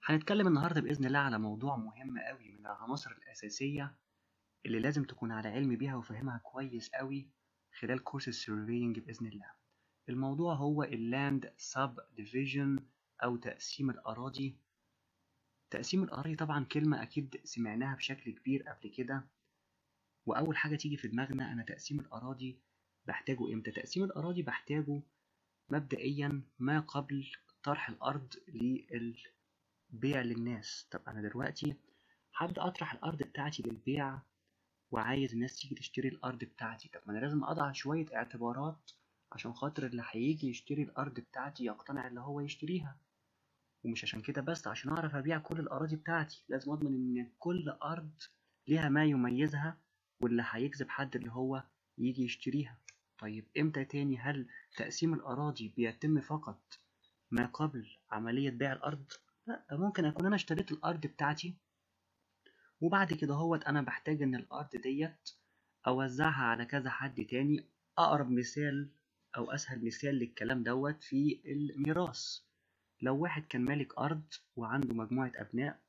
هنتكلم النهاردة بإذن الله على موضوع مهم قوي من العناصر الأساسية اللي لازم تكون على علم بيها وفاهمها كويس قوي خلال كورس السيرفينج بإذن الله الموضوع هو اللاند سب ديفيجن أو تقسيم الأراضي تقسيم الأراضي طبعا كلمة أكيد سمعناها بشكل كبير قبل كده وأول حاجة تيجي في دماغنا أنا تقسيم الأراضي بحتاجه إمتى تقسيم الأراضي بحتاجه مبدئيا ما قبل طرح الأرض للبيع للناس طب أنا دلوقتي هبدأ أطرح الأرض بتاعتي للبيع وعايز الناس تيجي تشتري الأرض بتاعتي طب ما أنا لازم أضع شوية اعتبارات عشان خاطر اللي هيجي يشتري الأرض بتاعتي يقتنع اللي هو يشتريها ومش عشان كده بس عشان أعرف أبيع كل الأراضي بتاعتي لازم أضمن إن كل أرض ليها ما يميزها واللي هيجذب حد اللي هو يجي يشتريها طيب امتى تاني هل تقسيم الأراضي بيتم فقط ما قبل عملية بيع الأرض؟ لا ممكن أكون أنا اشتريت الأرض بتاعتي وبعد كده هوت أنا بحتاج إن الأرض ديت أوزعها على كذا حد تاني أقرب مثال أو أسهل مثال للكلام دوت في الميراث لو واحد كان مالك أرض وعنده مجموعة أبناء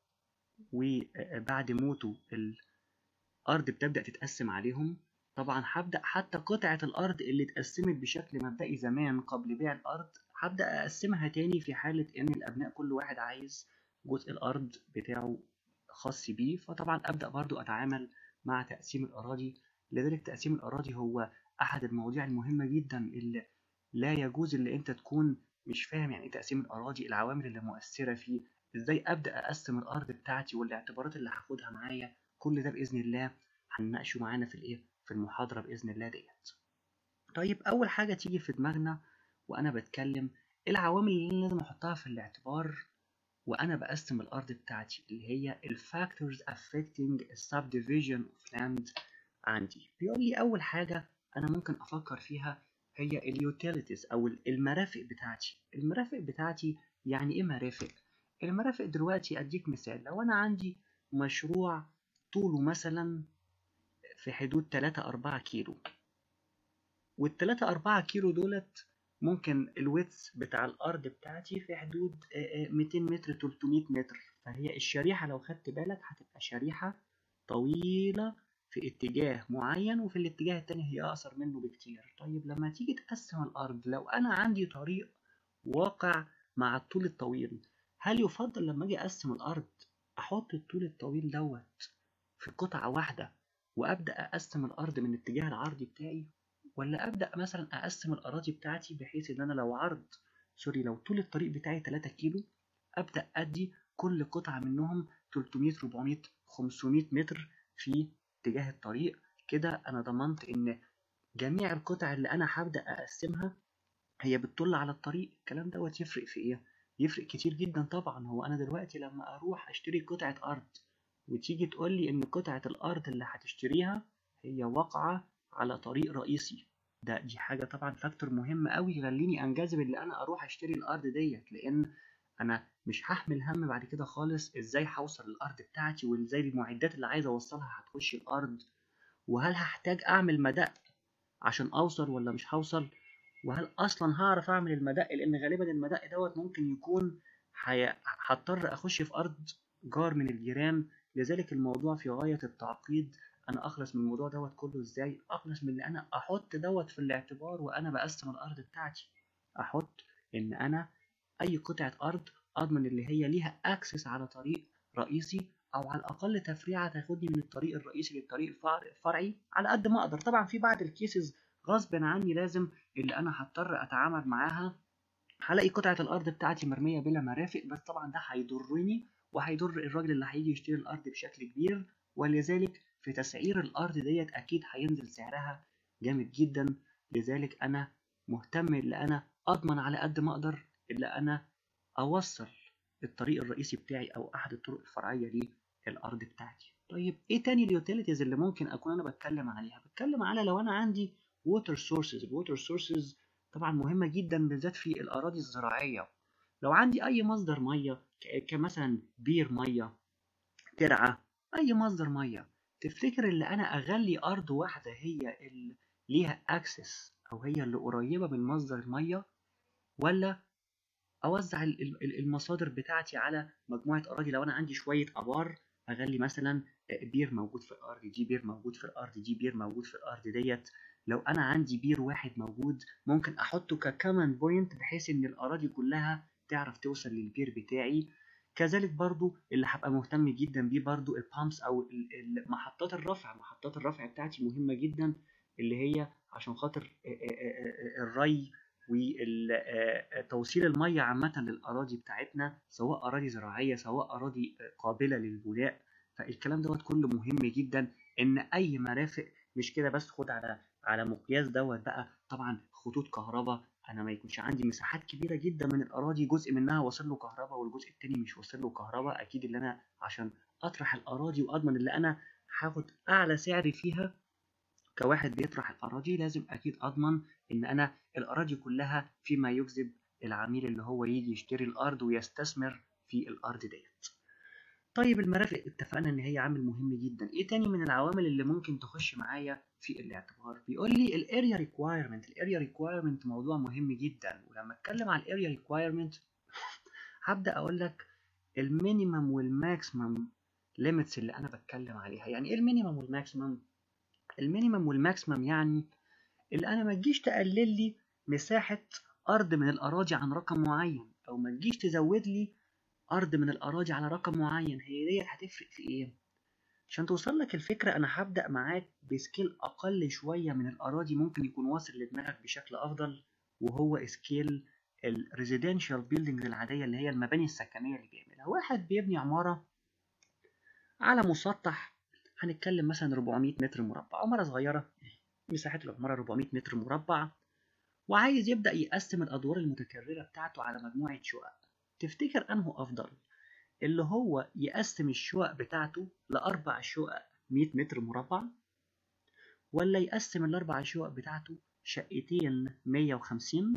وبعد موته الأرض بتبدأ تتقسم عليهم طبعا هبدأ حتى قطعة الأرض اللي اتقسمت بشكل مبدئي زمان قبل بيع الأرض هبدأ أقسمها تاني في حالة إن الأبناء كل واحد عايز جزء الأرض بتاعه خاص بيه فطبعا أبدأ برضو أتعامل مع تقسيم الأراضي لذلك تقسيم الأراضي هو أحد المواضيع المهمة جدا اللي لا يجوز اللي أنت تكون مش فاهم يعني إيه تقسيم الأراضي العوامل اللي مؤثرة فيه إزاي أبدأ أقسم الأرض بتاعتي والاعتبارات اللي هاخدها معايا كل ده بإذن الله هنناقشه معانا في الإيه في المحاضرة بإذن الله ديت طيب أول حاجة تيجي في دماغنا وأنا بتكلم إيه العوامل اللي أنا لازم أحطها في الاعتبار وأنا بقسم الأرض بتاعتي اللي هي ال factors affecting subdivision of land عندي بيقول لي أول حاجة أنا ممكن أفكر فيها هي اليوتيليتيز أو المرافق بتاعتي المرافق بتاعتي يعني إيه مرافق؟ المرافق دلوقتي أديك مثال لو أنا عندي مشروع طوله مثلا في حدود 3 4 كيلو وال3 4 كيلو دولت ممكن الويتس بتاع الارض بتاعتي في حدود 200 متر 300 متر فهي الشريحه لو خدت بالك هتبقى شريحه طويله في اتجاه معين وفي الاتجاه التاني هي اقصر منه بكتير طيب لما تيجي تقسم الارض لو انا عندي طريق واقع مع الطول الطويل هل يفضل لما اجي اقسم الارض احط الطول الطويل دوت في قطعه واحده وابدا اقسم الارض من الاتجاه العرضي بتاعي ولا ابدا مثلا اقسم الاراضي بتاعتي بحيث ان انا لو عرض سوري لو طول الطريق بتاعي 3 كيلو ابدا ادي كل قطعه منهم 300 400 500 متر في اتجاه الطريق كده انا ضمنت ان جميع القطع اللي انا هبدا اقسمها هي بتطل على الطريق الكلام دوت يفرق في ايه يفرق كتير جدا طبعا هو انا دلوقتي لما اروح اشتري قطعه ارض وتيجي تقول لي ان قطعه الارض اللي هتشتريها هي واقعه على طريق رئيسي ده دي حاجه طبعا فاكتور مهم قوي يخليني انجذب ان انا اروح اشتري الارض ديت لان انا مش هحمل هم بعد كده خالص ازاي هوصل للارض بتاعتي وازاي المعدات اللي عايز اوصلها هتخش الارض وهل هحتاج اعمل مدق عشان اوصل ولا مش هوصل وهل اصلا هعرف اعمل المدق لان غالبا المدق دوت ممكن يكون هضطر اخش في ارض جار من الجيران لذلك الموضوع في غايه التعقيد انا اخلص من الموضوع دوت كله ازاي اخلص من ان انا احط دوت في الاعتبار وانا بقسم الارض بتاعتي احط ان انا اي قطعه ارض اضمن اللي هي ليها اكسس على طريق رئيسي او على الاقل تفريعه تاخدني من الطريق الرئيسي للطريق الفرعي على قد ما اقدر طبعا في بعض الكيسز غصب عني لازم اللي انا هضطر اتعامل معاها هلاقي قطعه الارض بتاعتي مرميه بلا مرافق بس طبعا ده هيضرني وهيضر الراجل اللي هيجي يشتري الارض بشكل كبير ولذلك في تسعير الأرض ديت أكيد هينزل سعرها جامد جدا لذلك أنا مهتم إن أنا أضمن على قد ما أقدر إن أنا أوصل الطريق الرئيسي بتاعي أو أحد الطرق الفرعية للأرض بتاعتي طيب إيه تاني اليوتيليتيز اللي ممكن أكون أنا بتكلم عليها بتكلم على لو أنا عندي ووتر سورسز الووتر سورسز طبعا مهمة جدا بالذات في الأراضي الزراعية لو عندي أي مصدر مية كمثلا بير مية ترعة أي مصدر مية تفتكر اللي انا اغلي ارض واحده هي اللي ليها اكسس او هي اللي قريبه من مصدر الميه ولا اوزع المصادر بتاعتي على مجموعه اراضي لو انا عندي شويه ابار اغلي مثلا بير موجود في الارض دي بير موجود في الارض دي بير موجود في الارض ديت لو انا عندي بير واحد موجود ممكن احطه ككمان بوينت بحيث ان الاراضي كلها تعرف توصل للبير بتاعي كذلك برضو اللي هبقى مهتم جدا بيه برضو البامبس او محطات الرفع محطات الرفع بتاعتي مهمه جدا اللي هي عشان خاطر الري وتوصيل الميه عامه للاراضي بتاعتنا سواء اراضي زراعيه سواء اراضي قابله للبناء فالكلام دوت كله مهم جدا ان اي مرافق مش كده بس خد على على مقياس دوت بقى طبعا خطوط كهرباء انا ما يكونش عندي مساحات كبيره جدا من الاراضي جزء منها واصل له كهرباء والجزء التاني مش واصل له كهرباء اكيد اللي انا عشان اطرح الاراضي واضمن اللي انا هاخد اعلى سعر فيها كواحد بيطرح الاراضي لازم اكيد اضمن ان انا الاراضي كلها فيما يجذب العميل اللي هو يجي يشتري الارض ويستثمر في الارض ديت طيب المرافق اتفقنا ان هي عامل مهم جدا ايه تاني من العوامل اللي ممكن تخش معايا في الاعتبار بيقول لي الاريا ريكوايرمنت الاريا ريكوايرمنت موضوع مهم جدا ولما اتكلم على الاريا ريكوايرمنت هبدا اقول لك المينيمم والماكسيمم ليميتس اللي انا بتكلم عليها يعني ايه المينيمم والماكسيمم المينيمم والماكسيمم يعني اللي انا ما تجيش تقلل لي مساحه ارض من الاراضي عن رقم معين او ما تجيش تزود لي ارض من الاراضي على رقم معين هي ديت هتفرق في ايه عشان توصل لك الفكره انا هبدا معاك بسكيل اقل شويه من الاراضي ممكن يكون واصل لدماغك بشكل افضل وهو سكيل الريزيدنشال بيلدينجز العاديه اللي هي المباني السكنيه اللي بيعملها واحد بيبني عماره على مسطح هنتكلم مثلا 400 متر مربع عماره صغيره مساحه العماره 400 متر مربع وعايز يبدا يقسم الادوار المتكرره بتاعته على مجموعه شقق تفتكر انه افضل اللي هو يقسم الشقق بتاعته لاربع شقق 100 متر مربع ولا يقسم الاربع شقق بتاعته شقتين 150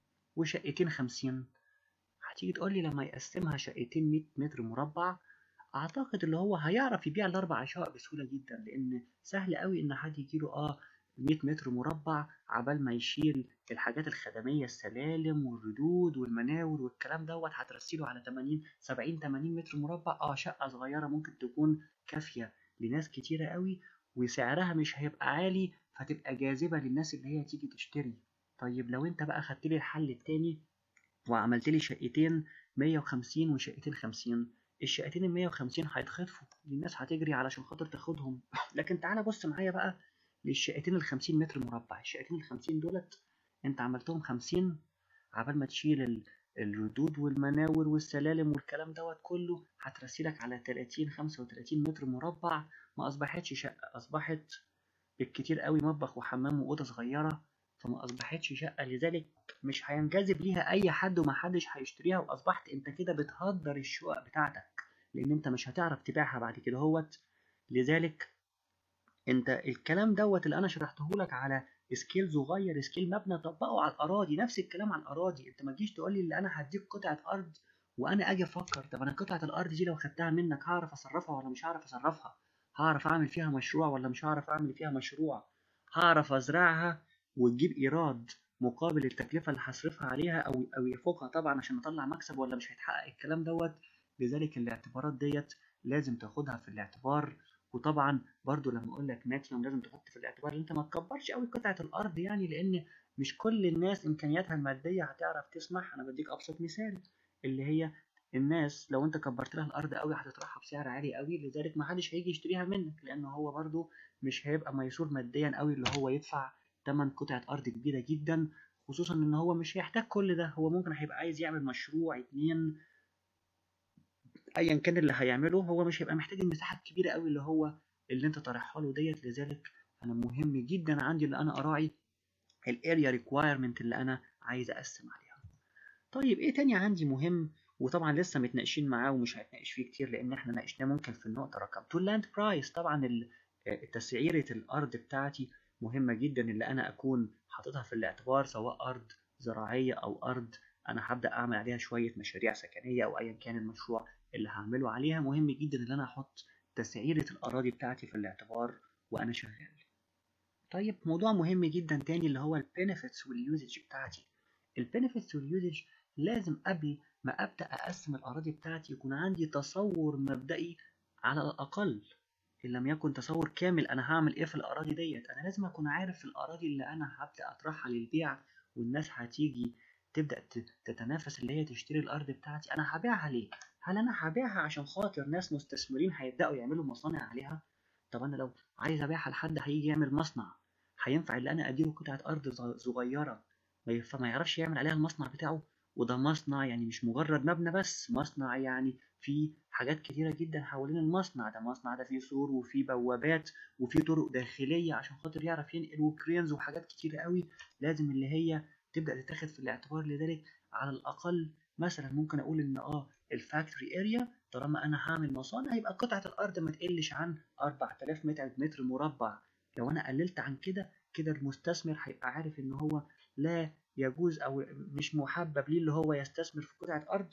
وشقتين 50 هتيجي تقول لي لما يقسمها شقتين 100 متر مربع اعتقد اللي هو هيعرف يبيع الاربع شقق بسهوله جدا لان سهل قوي ان حد يجيله اه 100 متر مربع عبال ما يشيل الحاجات الخدميه السلالم والردود والمناور والكلام دوت هترسله على 80 70 80 متر مربع اه شقه صغيره ممكن تكون كافيه لناس كتيره قوي وسعرها مش هيبقى عالي فتبقى جاذبه للناس اللي هي تيجي تشتري طيب لو انت بقى خدت لي الحل التاني وعملت لي شقتين 150 وشقتين 50 الشقتين ال 150 هيتخطفوا الناس هتجري علشان خاطر تاخدهم لكن تعالى بص معايا بقى للشقتين ال 50 متر مربع الشقتين ال 50 دولت انت عملتهم 50 عبال ما تشيل الردود والمناور والسلالم والكلام دوت كله هترسيلك على 30 35 متر مربع ما اصبحتش شقه اصبحت بالكتير قوي مطبخ وحمام واوضه صغيره فما اصبحتش شقه لذلك مش هينجذب ليها اي حد ومحدش هيشتريها واصبحت انت كده بتهدر الشقق بتاعتك لان انت مش هتعرف تبيعها بعد كده هوت لذلك انت الكلام دوت اللي انا شرحته لك على سكيل صغير سكيل مبنى طبقه على الاراضي نفس الكلام على الاراضي انت ما تجيش تقول لي اللي انا هديك قطعه ارض وانا اجي افكر طب انا قطعه الارض دي لو خدتها منك هعرف اصرفها ولا مش هعرف اصرفها هعرف اعمل فيها مشروع ولا مش هعرف اعمل فيها مشروع هعرف ازرعها وتجيب ايراد مقابل التكلفه اللي هصرفها عليها او او يفوقها طبعا عشان اطلع مكسب ولا مش هيتحقق الكلام دوت لذلك الاعتبارات ديت لازم تاخدها في الاعتبار وطبعا برضو لما اقول لك ماكسيمم لازم تحط في الاعتبار ان انت ما تكبرش قوي قطعه الارض يعني لان مش كل الناس امكانياتها الماديه هتعرف تسمح انا بديك ابسط مثال اللي هي الناس لو انت كبرت لها الارض قوي هتطرحها بسعر عالي قوي لذلك ما حدش هيجي يشتريها منك لان هو برضو مش هيبقى ميسور ماديا قوي اللي هو يدفع تمن قطعه ارض كبيره جدا خصوصا ان هو مش هيحتاج كل ده هو ممكن هيبقى عايز يعمل مشروع اتنين ايا كان اللي هيعمله هو مش هيبقى محتاج المساحه الكبيره قوي اللي هو اللي انت طرحها له ديت لذلك انا مهم جدا عندي اللي انا اراعي الاريا ريكوايرمنت اللي انا عايز اقسم عليها طيب ايه تاني عندي مهم وطبعا لسه متناقشين معاه ومش هنتناقش فيه كتير لان احنا ناقشناه ممكن في النقطه رقم 2 لاند برايس طبعا تسعيره الارض بتاعتي مهمه جدا اللي انا اكون حاططها في الاعتبار سواء ارض زراعيه او ارض انا هبدا اعمل عليها شويه مشاريع سكنيه او ايا كان المشروع اللي هعمله عليها مهم جدا ان انا احط تسعيره الاراضي بتاعتي في الاعتبار وانا شغال طيب موضوع مهم جدا تاني اللي هو البينيفيتس واليوزج بتاعتي البينيفيتس واليوزج لازم قبل ما ابدا اقسم الاراضي بتاعتي يكون عندي تصور مبدئي على الاقل ان لم يكن تصور كامل انا هعمل ايه في الاراضي ديت انا لازم اكون عارف الاراضي اللي انا هبدا اطرحها للبيع والناس هتيجي تبدا تتنافس اللي هي تشتري الارض بتاعتي انا هبيعها ليه هل انا هبيعها عشان خاطر ناس مستثمرين هيبداوا يعملوا مصانع عليها طب انا لو عايز ابيعها لحد هيجي يعمل مصنع هينفع اللي انا اديله قطعه ارض صغيره ما يعرفش يعمل عليها المصنع بتاعه وده مصنع يعني مش مجرد مبنى بس مصنع يعني في حاجات كتيرة جدا حوالين المصنع ده مصنع ده فيه سور وفيه بوابات وفيه طرق داخلية عشان خاطر يعرف ينقل وكرينز وحاجات كتيرة قوي لازم اللي هي تبدأ تتاخد في الاعتبار لذلك على الأقل مثلا ممكن أقول إن اه الفاكتوري اريا طالما أنا هعمل مصانع يبقى قطعة الأرض ما تقلش عن 4000 متر متر مربع لو أنا قللت عن كده كده المستثمر هيبقى عارف إن هو لا يجوز او مش محبب ليه اللي هو يستثمر في قطعه ارض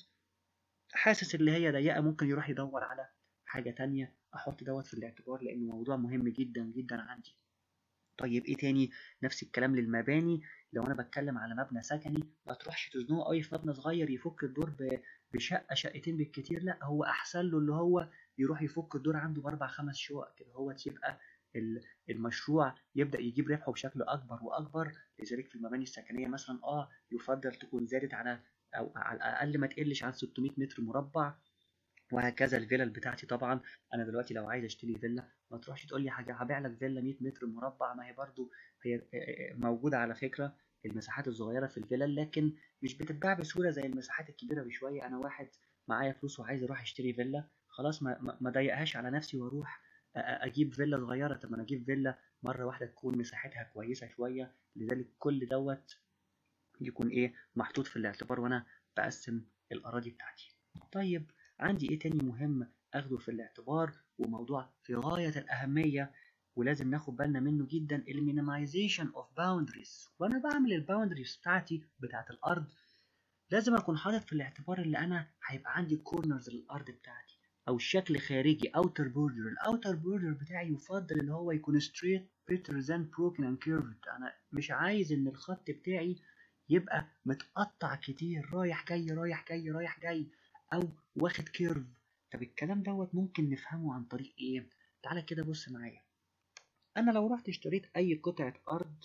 حاسس اللي هي ضيقه ممكن يروح يدور على حاجه تانية احط دوت في الاعتبار لانه موضوع مهم جدا جدا عندي طيب ايه تاني نفس الكلام للمباني لو انا بتكلم على مبنى سكني ما تروحش تزنقه قوي في مبنى صغير يفك الدور بشقه شقتين بالكتير لا هو احسن له اللي هو يروح يفك الدور عنده باربع خمس شقق كده هو يبقى المشروع يبدا يجيب ربحه بشكل اكبر واكبر لذلك في المباني السكنيه مثلا اه يفضل تكون زادت على او على الاقل ما تقلش عن 600 متر مربع وهكذا الفيلل بتاعتي طبعا انا دلوقتي لو عايز اشتري فيلا ما تروحش تقول لي حاجه هبيع لك فيلا 100 متر مربع ما هي برضو هي موجوده على فكره المساحات الصغيره في الفيلل لكن مش بتتباع بسهوله زي المساحات الكبيره بشويه انا واحد معايا فلوس وعايز اروح اشتري فيلا خلاص ما ما ضايقهاش على نفسي واروح اجيب فيلا صغيره طب انا اجيب فيلا مره واحده تكون مساحتها كويسه شويه لذلك كل دوت يكون ايه محطوط في الاعتبار وانا بقسم الاراضي بتاعتي طيب عندي ايه تاني مهم اخده في الاعتبار وموضوع في غايه الاهميه ولازم ناخد بالنا منه جدا المينيمايزيشن اوف باوندريز وانا بعمل الباوندريز بتاعتي بتاعت الارض لازم اكون حاطط في الاعتبار اللي انا هيبقى عندي كورنرز للارض بتاعتي او شكل خارجي outer border الاوتر بوردر بتاعي يفضل ان هو يكون straight better than broken and curved انا مش عايز ان الخط بتاعي يبقى متقطع كتير رايح جاي رايح جاي رايح جاي او واخد كيرف طب الكلام دوت ممكن نفهمه عن طريق ايه تعالى كده بص معايا انا لو رحت اشتريت اي قطعة ارض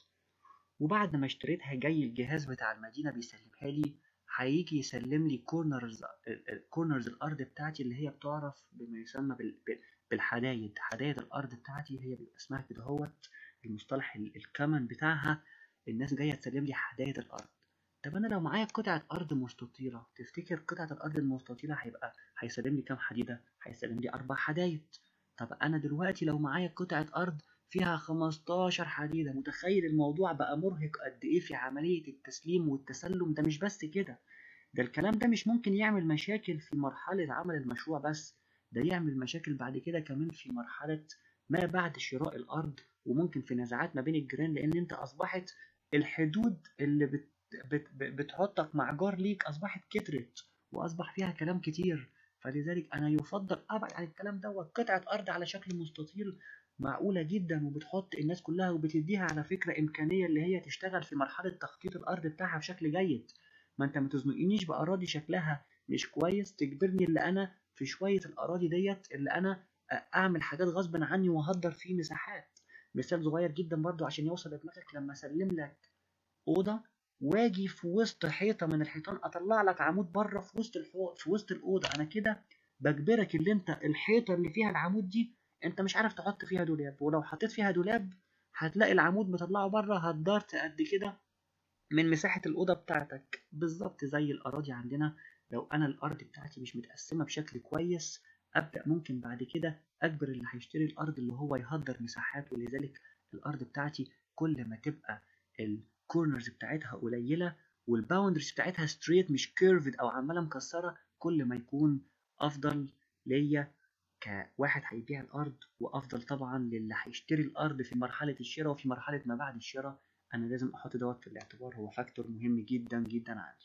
وبعد ما اشتريتها جاي الجهاز بتاع المدينة بيسلمها لي هيجي يسلم لي كورنرز كورنرز الارض بتاعتي اللي هي بتعرف بما يسمى بالحدايد حدايد الارض بتاعتي هي بيبقى اسمها كده هوت المصطلح الكمن بتاعها الناس جايه تسلم لي حدايد الارض طب انا لو معايا قطعه ارض مستطيله تفتكر قطعه الارض المستطيله هيبقى هيسلم لي كام حديده هيسلم لي اربع حدايد طب انا دلوقتي لو معايا قطعه ارض فيها 15 حديدة متخيل الموضوع بقى مرهق قد ايه في عملية التسليم والتسلم ده مش بس كده ده الكلام ده مش ممكن يعمل مشاكل في مرحلة عمل المشروع بس ده يعمل مشاكل بعد كده كمان في مرحلة ما بعد شراء الأرض وممكن في نزاعات ما بين الجيران لأن أنت أصبحت الحدود اللي بت بت بتحطك مع جار ليك أصبحت كترت وأصبح فيها كلام كتير فلذلك أنا يفضل أبعد عن الكلام دوت قطعة أرض على شكل مستطيل معقولة جدا وبتحط الناس كلها وبتديها على فكرة إمكانية اللي هي تشتغل في مرحلة تخطيط الأرض بتاعها بشكل جيد ما أنت ما تزنقنيش بأراضي شكلها مش كويس تجبرني اللي أنا في شوية الأراضي ديت اللي أنا أعمل حاجات غصب عني وأهدر فيه مساحات مثال صغير جدا برضو عشان يوصل لدماغك لما أسلم لك أوضة واجي في وسط حيطة من الحيطان أطلع لك عمود بره في وسط الحو... في وسط الأوضة أنا كده بجبرك اللي أنت الحيطة اللي فيها العمود دي انت مش عارف تحط فيها دولاب ولو حطيت فيها دولاب هتلاقي العمود مطلعه بره هتدارت قد كده من مساحة الأوضة بتاعتك بالظبط زي الأراضي عندنا لو أنا الأرض بتاعتي مش متقسمة بشكل كويس أبدأ ممكن بعد كده أجبر اللي هيشتري الأرض اللي هو يهدر مساحات ولذلك الأرض بتاعتي كل ما تبقى الكورنرز بتاعتها قليلة والباوندرز بتاعتها ستريت مش كيرفد أو عمالة مكسرة كل ما يكون أفضل ليا كواحد هيبيع الارض وافضل طبعا للي هيشتري الارض في مرحله الشراء وفي مرحله ما بعد الشراء انا لازم احط دوت في الاعتبار هو فاكتور مهم جدا جدا عندي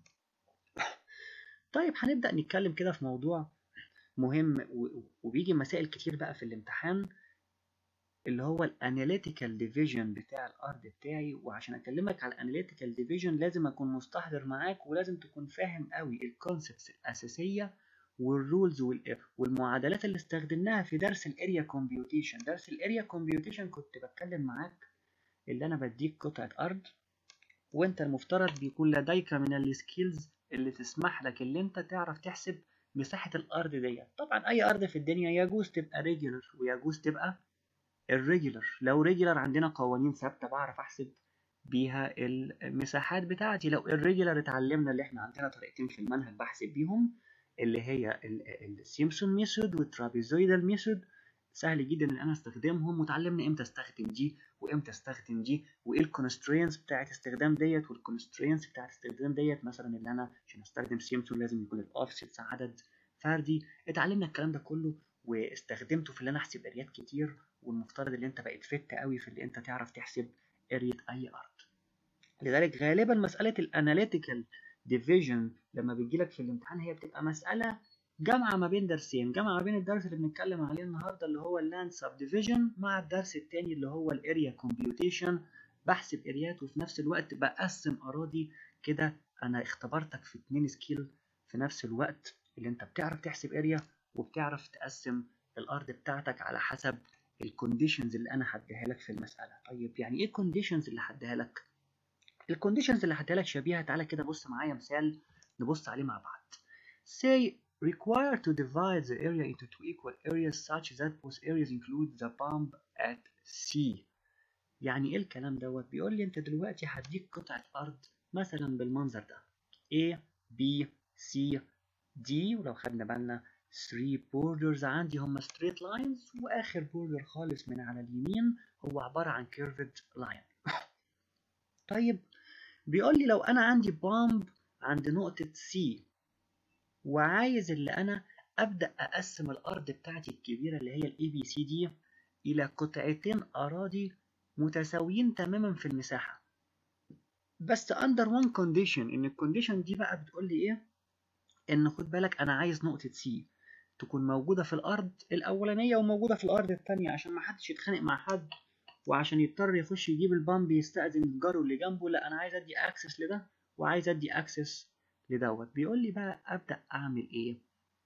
طيب هنبدا نتكلم كده في موضوع مهم وبيجي مسائل كتير بقى في الامتحان اللي هو الاناليتيكال ديفيجن بتاع الارض بتاعي وعشان اكلمك على الاناليتيكال ديفيجن لازم اكون مستحضر معاك ولازم تكون فاهم قوي الكونسبتس الاساسيه والرولز والمعادلات اللي استخدمناها في درس الاريا كومبيوتيشن درس الاريا كومبيوتيشن كنت بتكلم معاك اللي انا بديك قطعه ارض وانت المفترض بيكون لديك من السكيلز اللي تسمح لك اللي انت تعرف تحسب مساحه الارض ديت طبعا اي ارض في الدنيا يجوز تبقى ريجولر ويجوز تبقى الريجولر لو ريجولر عندنا قوانين ثابته بعرف احسب بيها المساحات بتاعتي لو الريجولر اتعلمنا اللي احنا عندنا طريقتين في المنهج بحسب بيهم اللي هي السيمسون ميثود والترابيزويدال ميثود سهل جدا ان انا استخدمهم وتعلمنا امتى استخدم دي وامتى استخدم دي وايه الكونسترينز بتاعت استخدام ديت والكونسترينز بتاعت استخدام ديت مثلا اللي انا عشان استخدم سيمسون لازم يكون الاوفسيتس عدد فردي اتعلمنا الكلام ده كله واستخدمته في اللي انا احسب اريات كتير والمفترض ان انت بقيت فت قوي في اللي انت تعرف تحسب اريا اي ارض لذلك غالبا مساله الاناليتيكال ديفيجن لما بتجيلك في الامتحان هي بتبقى مساله جامعه ما بين درسين جامعه ما بين الدرس اللي بنتكلم عليه النهارده اللي هو اللاند سب ديفيجن مع الدرس التاني اللي هو الاريا كومبيوتيشن بحسب اريات وفي نفس الوقت بقسم اراضي كده انا اختبرتك في اتنين سكيل في نفس الوقت اللي انت بتعرف تحسب اريا وبتعرف تقسم الارض بتاعتك على حسب الكونديشنز اللي انا هديها لك في المساله طيب يعني ايه الكونديشنز اللي هديها لك الكونديشنز اللي هديها لك شبيهه تعالى كده بص معايا مثال نبص عليه مع بعض say require to divide the area into two equal areas such that both areas include the pump at C يعني ايه الكلام دوت بيقول لي انت دلوقتي هديك قطعه ارض مثلا بالمنظر ده A B C D ولو خدنا بالنا 3 borders عندي هم straight lines واخر border خالص من على اليمين هو عباره عن curved line طيب بيقول لي لو انا عندي بامب عند نقطه C وعايز اللي انا ابدا اقسم الارض بتاعتي الكبيره اللي هي الاي بي سي دي الى قطعتين اراضي متساويين تماما في المساحه بس اندر وان كونديشن ان الكونديشن دي بقى بتقول لي ايه ان خد بالك انا عايز نقطه سي تكون موجوده في الارض الاولانيه وموجوده في الارض الثانيه عشان ما حدش يتخانق مع حد وعشان يضطر يخش يجيب البامب يستأذن جاره اللي جنبه لا انا عايز ادي اكسس لده وعايز ادي اكسس لدوت بيقول لي بقى ابدا اعمل ايه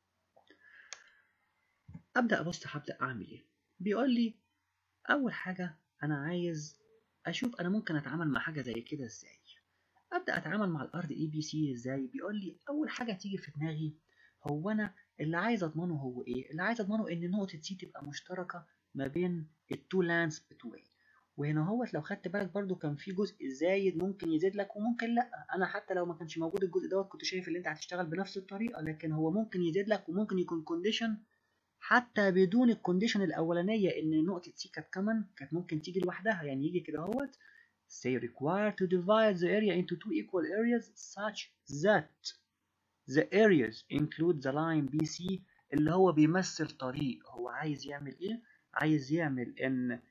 ابدا بص هبدا اعمل ايه بيقول لي اول حاجه انا عايز اشوف انا ممكن اتعامل مع حاجه زي كده ازاي ابدا اتعامل مع الارض اي بي سي ازاي بيقول لي اول حاجه تيجي في دماغي هو انا اللي عايز اضمنه هو ايه اللي عايز اضمنه ان نقطه سي تبقى مشتركه ما بين التو لاندز بتوعي وهنا هوت لو خدت بالك برضو كان في جزء زايد ممكن يزيد لك وممكن لا انا حتى لو ما كانش موجود الجزء دوت كنت شايف ان انت هتشتغل بنفس الطريقه لكن هو ممكن يزيد لك وممكن يكون كونديشن حتى بدون الكونديشن الاولانيه ان نقطه سي كانت كمان كانت ممكن تيجي لوحدها يعني يجي كده اهوت say require to divide the area into two equal areas such that the areas include the line BC اللي هو بيمثل طريق هو عايز يعمل ايه عايز يعمل ان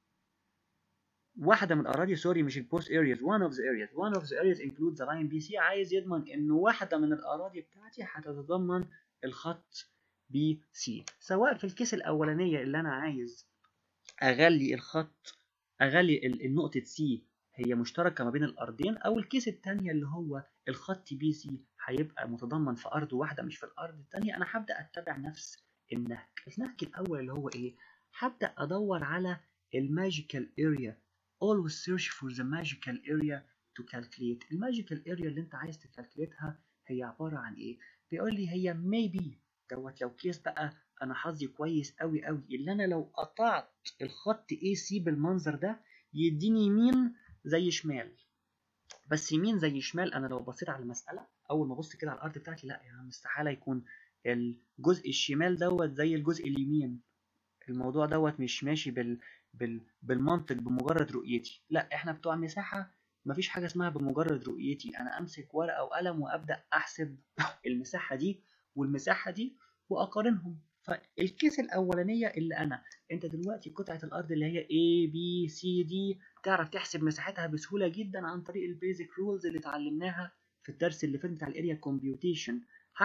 واحدة من الأراضي سوري مش البوست areas one of the areas one of the areas includes the line BC عايز يضمن إن واحدة من الأراضي بتاعتي هتتضمن الخط BC سواء في الكيس الأولانية اللي أنا عايز أغلي الخط أغلي النقطة C هي مشتركة ما بين الأرضين أو الكيس التانية اللي هو الخط BC هيبقى متضمن في أرض واحدة مش في الأرض التانية أنا هبدأ أتبع نفس النهج النهج الأول اللي هو إيه؟ هبدأ أدور على الماجيكال اريا always search for the magical area to calculate الماجيكال اريا اللي انت عايز تكالكليتها هي عبارة عن ايه بيقول لي هي maybe دوت لو كيس بقى انا حظي كويس قوي قوي اللي انا لو قطعت الخط AC بالمنظر ده يديني يمين زي شمال بس يمين زي شمال انا لو بصيت على المسألة اول ما ابص كده على الارض بتاعتي لا يعني استحالة يكون الجزء الشمال دوت زي الجزء اليمين الموضوع دوت مش ماشي بال بال... بالمنطق بمجرد رؤيتي لا احنا بتوع مساحة مفيش حاجة اسمها بمجرد رؤيتي انا امسك ورقة وقلم وابدأ احسب المساحة دي والمساحة دي واقارنهم فالكيس الاولانية اللي انا انت دلوقتي قطعة الارض اللي هي A B C D تعرف تحسب مساحتها بسهولة جدا عن طريق البيزك رولز اللي اتعلمناها في الدرس اللي فات بتاع الاريا كومبيوتيشن هحسب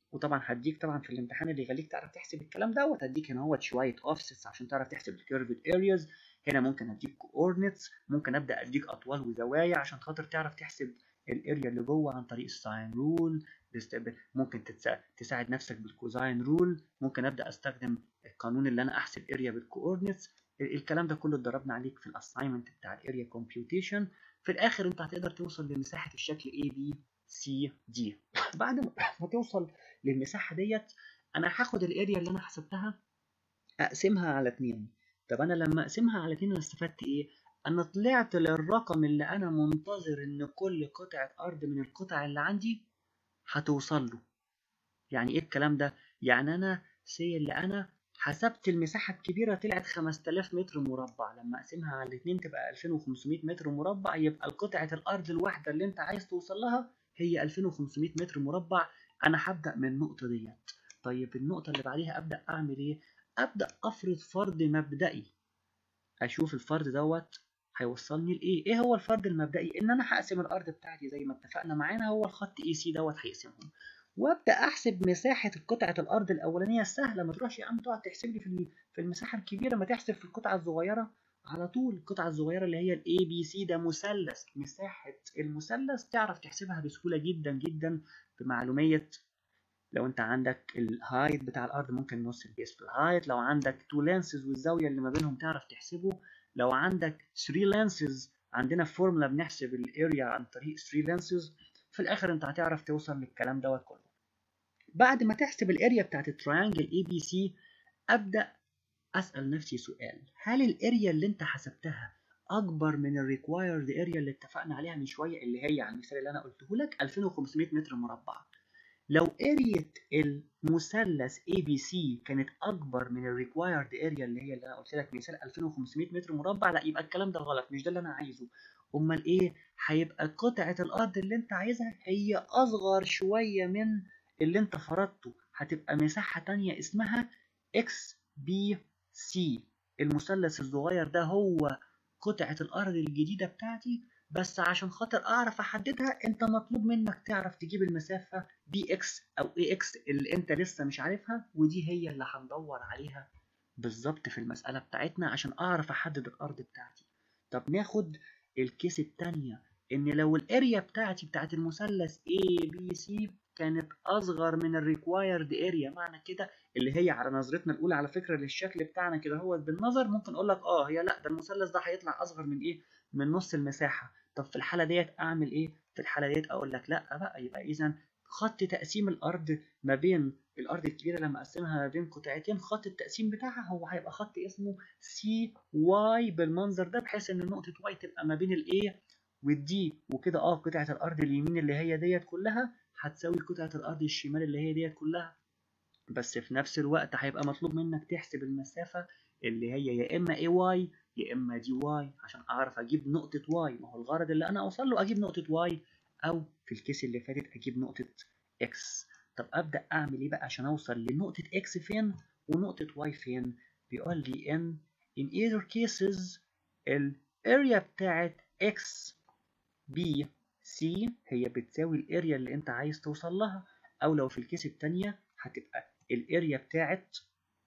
وطبعا هديك طبعا في الامتحان اللي يخليك تعرف تحسب الكلام دوت هديك هنا هو شويه اوفسيتس عشان تعرف تحسب الكيرفد ارياز هنا ممكن اديك كوردينتس ممكن ابدا اديك اطوال وزوايا عشان خاطر تعرف تحسب الاريا اللي جوه عن طريق الساين رول ممكن تساعد نفسك بالكوزاين رول ممكن ابدا استخدم القانون اللي انا احسب اريا بالكوردينتس الكلام ده كله اتدربنا عليك في الاساينمنت بتاع الاريا كومبيوتيشن في الاخر انت هتقدر توصل لمساحه الشكل A B C D بعد ما توصل للمساحه ديت انا هاخد الاريا اللي انا حسبتها اقسمها على اتنين طب انا لما اقسمها على اتنين انا استفدت ايه انا طلعت للرقم اللي انا منتظر ان كل قطعه ارض من القطع اللي عندي هتوصل له يعني ايه الكلام ده يعني انا سي اللي انا حسبت المساحة الكبيرة طلعت 5000 متر مربع لما اقسمها على الاتنين تبقى 2500 متر مربع يبقى قطعة الأرض الواحدة اللي أنت عايز توصل لها هي 2500 متر مربع أنا هبدأ من النقطة ديت طيب النقطة اللي بعديها أبدأ أعمل إيه؟ أبدأ أفرض فرض مبدئي أشوف الفرض دوت هيوصلني لإيه؟ إيه هو الفرض المبدئي؟ إن أنا هقسم الأرض بتاعتي زي ما اتفقنا معانا هو الخط إي سي دوت هيقسمهم وابدا احسب مساحه قطعه الارض الاولانيه السهله ما تروحش يا عم تقعد تحسب لي في في المساحه الكبيره ما تحسب في القطعه الصغيره على طول القطعه الصغيره اللي هي الاي بي سي ده مثلث مساحه المثلث تعرف تحسبها بسهوله جدا جدا بمعلوميه لو انت عندك الهايت بتاع الارض ممكن نص البيس في الهايت لو عندك تو لانسز والزاويه اللي ما بينهم تعرف تحسبه لو عندك 3 لانسز عندنا فورمولا بنحسب الاريا عن طريق 3 لانسز في الاخر انت هتعرف توصل للكلام دوت كله بعد ما تحسب الاريا بتاعت التريانجل اي بي سي ابدا اسال نفسي سؤال هل الاريا اللي انت حسبتها اكبر من الريكوايرد اريا اللي اتفقنا عليها من شويه اللي هي على المثال اللي انا قلته لك 2500 متر مربع لو اريا المثلث اي بي سي كانت اكبر من الريكوايرد اريا اللي هي اللي انا قلت لك مثال 2500 متر مربع لا يبقى الكلام ده غلط مش ده اللي انا عايزه امال ايه هيبقى قطعه الارض اللي انت عايزها هي اصغر شويه من اللي انت فرضته هتبقى مساحة تانية اسمها اكس بي سي المثلث الصغير ده هو قطعة الأرض الجديدة بتاعتي بس عشان خاطر أعرف أحددها أنت مطلوب منك تعرف تجيب المسافة بي إكس أو إي إكس اللي أنت لسه مش عارفها ودي هي اللي هندور عليها بالظبط في المسألة بتاعتنا عشان أعرف أحدد الأرض بتاعتي طب ناخد الكيس التانية إن لو الأريا بتاعتي بتاعت المثلث A B C كانت اصغر من الريكوايرد اريا معنى كده اللي هي على نظرتنا الاولى على فكره للشكل بتاعنا كده هو بالنظر ممكن اقول لك اه هي لا ده المثلث ده هيطلع اصغر من ايه من نص المساحه طب في الحاله ديت اعمل ايه في الحاله ديت اقول لك لا بقى يبقى اذا خط تقسيم الارض ما بين الارض الكبيره لما اقسمها ما بين قطعتين خط التقسيم بتاعها هو هيبقى خط اسمه سي واي بالمنظر ده بحيث ان نقطه واي تبقى ما بين الايه والدي وكده اه قطعه الارض اليمين اللي هي ديت كلها هتساوي قطعة الأرض الشمال اللي هي ديت كلها بس في نفس الوقت هيبقى مطلوب منك تحسب المسافة اللي هي يا إما اي واي يا إما دي واي عشان أعرف أجيب نقطة واي ما هو الغرض اللي أنا أوصل له أجيب نقطة واي أو في الكيس اللي فاتت أجيب نقطة إكس طب أبدأ أعمل إيه بقى عشان أوصل لنقطة إكس فين ونقطة واي فين بيقول لي إن in either cases الاريا بتاعت x b C هي بتساوي الاريا اللي انت عايز توصل لها او لو في الكيس التانية هتبقى الاريا بتاعت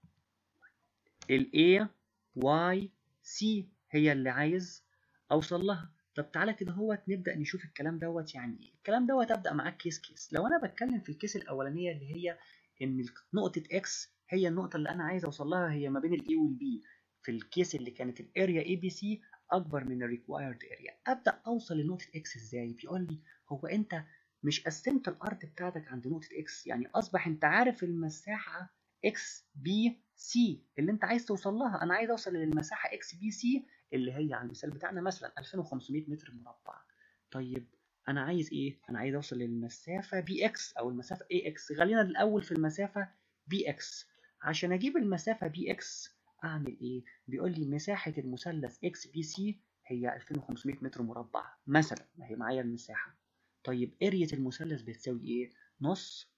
ال A Y C هي اللي عايز اوصل لها طب تعالى كده هو نبدا نشوف الكلام دوت يعني ايه الكلام دوت ابدا معاك كيس كيس لو انا بتكلم في الكيس الاولانيه اللي هي ان نقطه اكس هي النقطه اللي انا عايز اوصل لها هي ما بين الاي والبي في الكيس اللي كانت الاريا اي بي سي اكبر من الريكوايرد اريا ابدا اوصل لنقطه اكس ازاي بيقول لي هو انت مش قسمت الارض بتاعتك عند نقطه اكس يعني اصبح انت عارف المساحه اكس بي سي اللي انت عايز توصل لها انا عايز اوصل للمساحه اكس بي سي اللي هي على المثال بتاعنا مثلا 2500 متر مربع طيب انا عايز ايه انا عايز اوصل للمسافه بي اكس او المسافه اي اكس خلينا الاول في المسافه بي اكس عشان اجيب المسافه بي اكس اعمل ايه بيقول لي مساحه المثلث اكس بي سي هي 2500 متر مربع مثلا ما هي معايا المساحه طيب اريا المثلث بتساوي ايه نص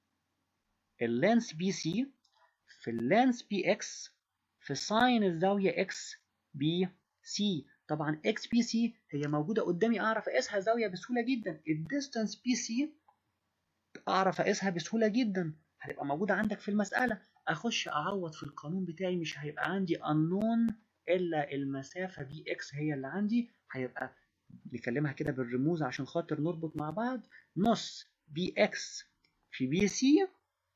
اللانس بي سي في اللانس بي اكس في ساين الزاويه اكس بي سي طبعا اكس بي سي هي موجوده قدامي اعرف اقيسها زاويه بسهوله جدا الديستانس بي سي اعرف اقيسها بسهوله جدا هتبقى موجوده عندك في المساله اخش اعوض في القانون بتاعي مش هيبقى عندي unknown الا المسافه بي اكس هي اللي عندي هيبقى نكلمها كده بالرموز عشان خاطر نربط مع بعض نص بي اكس في بي سي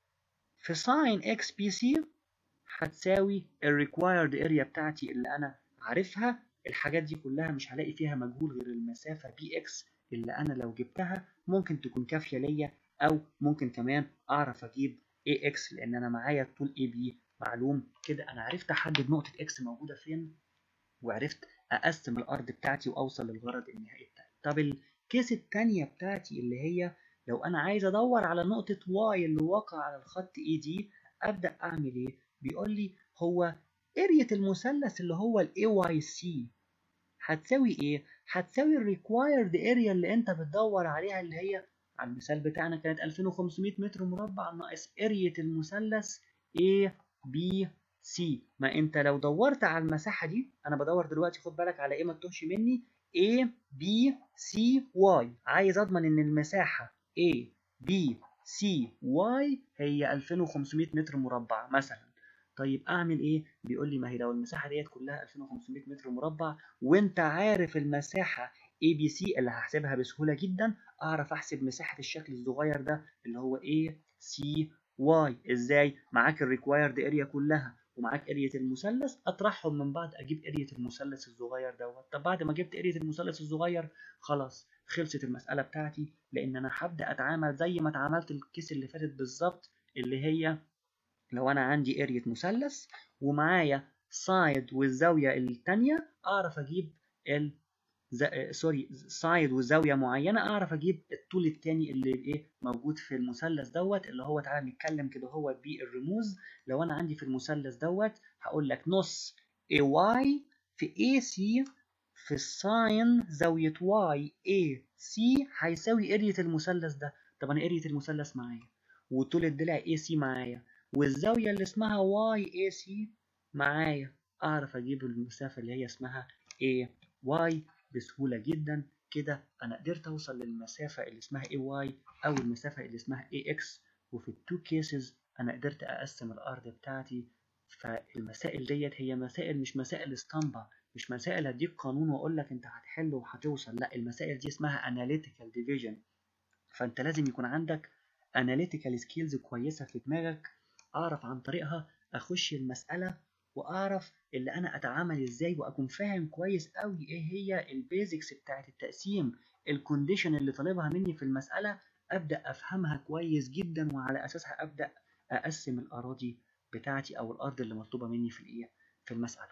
في ساين اكس بي سي هتساوي الريكوايرد اريا بتاعتي اللي انا عارفها الحاجات دي كلها مش هلاقي فيها مجهول غير المسافه بي اكس اللي انا لو جبتها ممكن تكون كافيه ليا او ممكن كمان اعرف اجيب اي اكس لان انا معايا الطول اي بي معلوم كده انا عرفت احدد نقطه اكس موجوده فين وعرفت اقسم الارض بتاعتي واوصل للغرض النهائي بتاعي طب الكيس التانية بتاعتي اللي هي لو انا عايز ادور على نقطة واي اللي واقع على الخط اي دي ابدا اعمل ايه بيقول لي هو ارية المثلث اللي هو الاي واي سي هتساوي ايه هتساوي الريكوايرد اريا اللي انت بتدور عليها اللي هي على المثال بتاعنا كانت 2500 متر مربع ناقص ارية المثلث A B C ما انت لو دورت على المساحة دي انا بدور دلوقتي خد بالك على ايه ما تتوهش مني A B C Y عايز اضمن ان المساحة A B C Y هي 2500 متر مربع مثلا طيب اعمل ايه بيقول لي ما هي لو المساحة ديت كلها 2500 متر مربع وانت عارف المساحة اي بي سي اللي هحسبها بسهولة جدا اعرف احسب مساحة الشكل الصغير ده اللي هو A C Y ازاي معاك الريكوايرد اريا كلها ومعاك ارية المثلث اطرحهم من بعض اجيب ارية المثلث الصغير دوت طب بعد ما جبت ارية المثلث الصغير خلاص خلصت المسألة بتاعتي لان انا هبدأ اتعامل زي ما اتعاملت الكيس اللي فاتت بالظبط اللي هي لو انا عندي ارية مثلث ومعايا سايد والزاوية التانية اعرف اجيب ال سوري سايد وزاويه معينه اعرف اجيب الطول الثاني اللي ايه موجود في المثلث دوت اللي هو تعالى نتكلم كده هو بالرموز لو انا عندي في المثلث دوت هقول لك نص اي واي في اي سي في الساين زاويه واي اي سي هيساوي ارية المثلث ده طب انا ارية المثلث معايا وطول الضلع اي سي معايا والزاويه اللي اسمها واي اي سي معايا اعرف اجيب المسافه اللي هي اسمها اي واي بسهولة جدا كده أنا قدرت أوصل للمسافة اللي اسمها AY أو المسافة اللي اسمها AX وفي التو كيسز أنا قدرت أقسم الأرض بتاعتي فالمسائل ديت هي مسائل مش مسائل اسطمبة مش مسائل هديك قانون وأقول لك أنت هتحل وهتوصل لا المسائل دي اسمها analytical division فأنت لازم يكون عندك analytical skills كويسة في دماغك أعرف عن طريقها أخش المسألة واعرف اللي انا اتعامل ازاي واكون فاهم كويس قوي ايه هي البيزكس بتاعت التقسيم الكونديشن اللي طالبها مني في المساله ابدا افهمها كويس جدا وعلى اساسها ابدا اقسم الاراضي بتاعتي او الارض اللي مطلوبه مني في الايه في المساله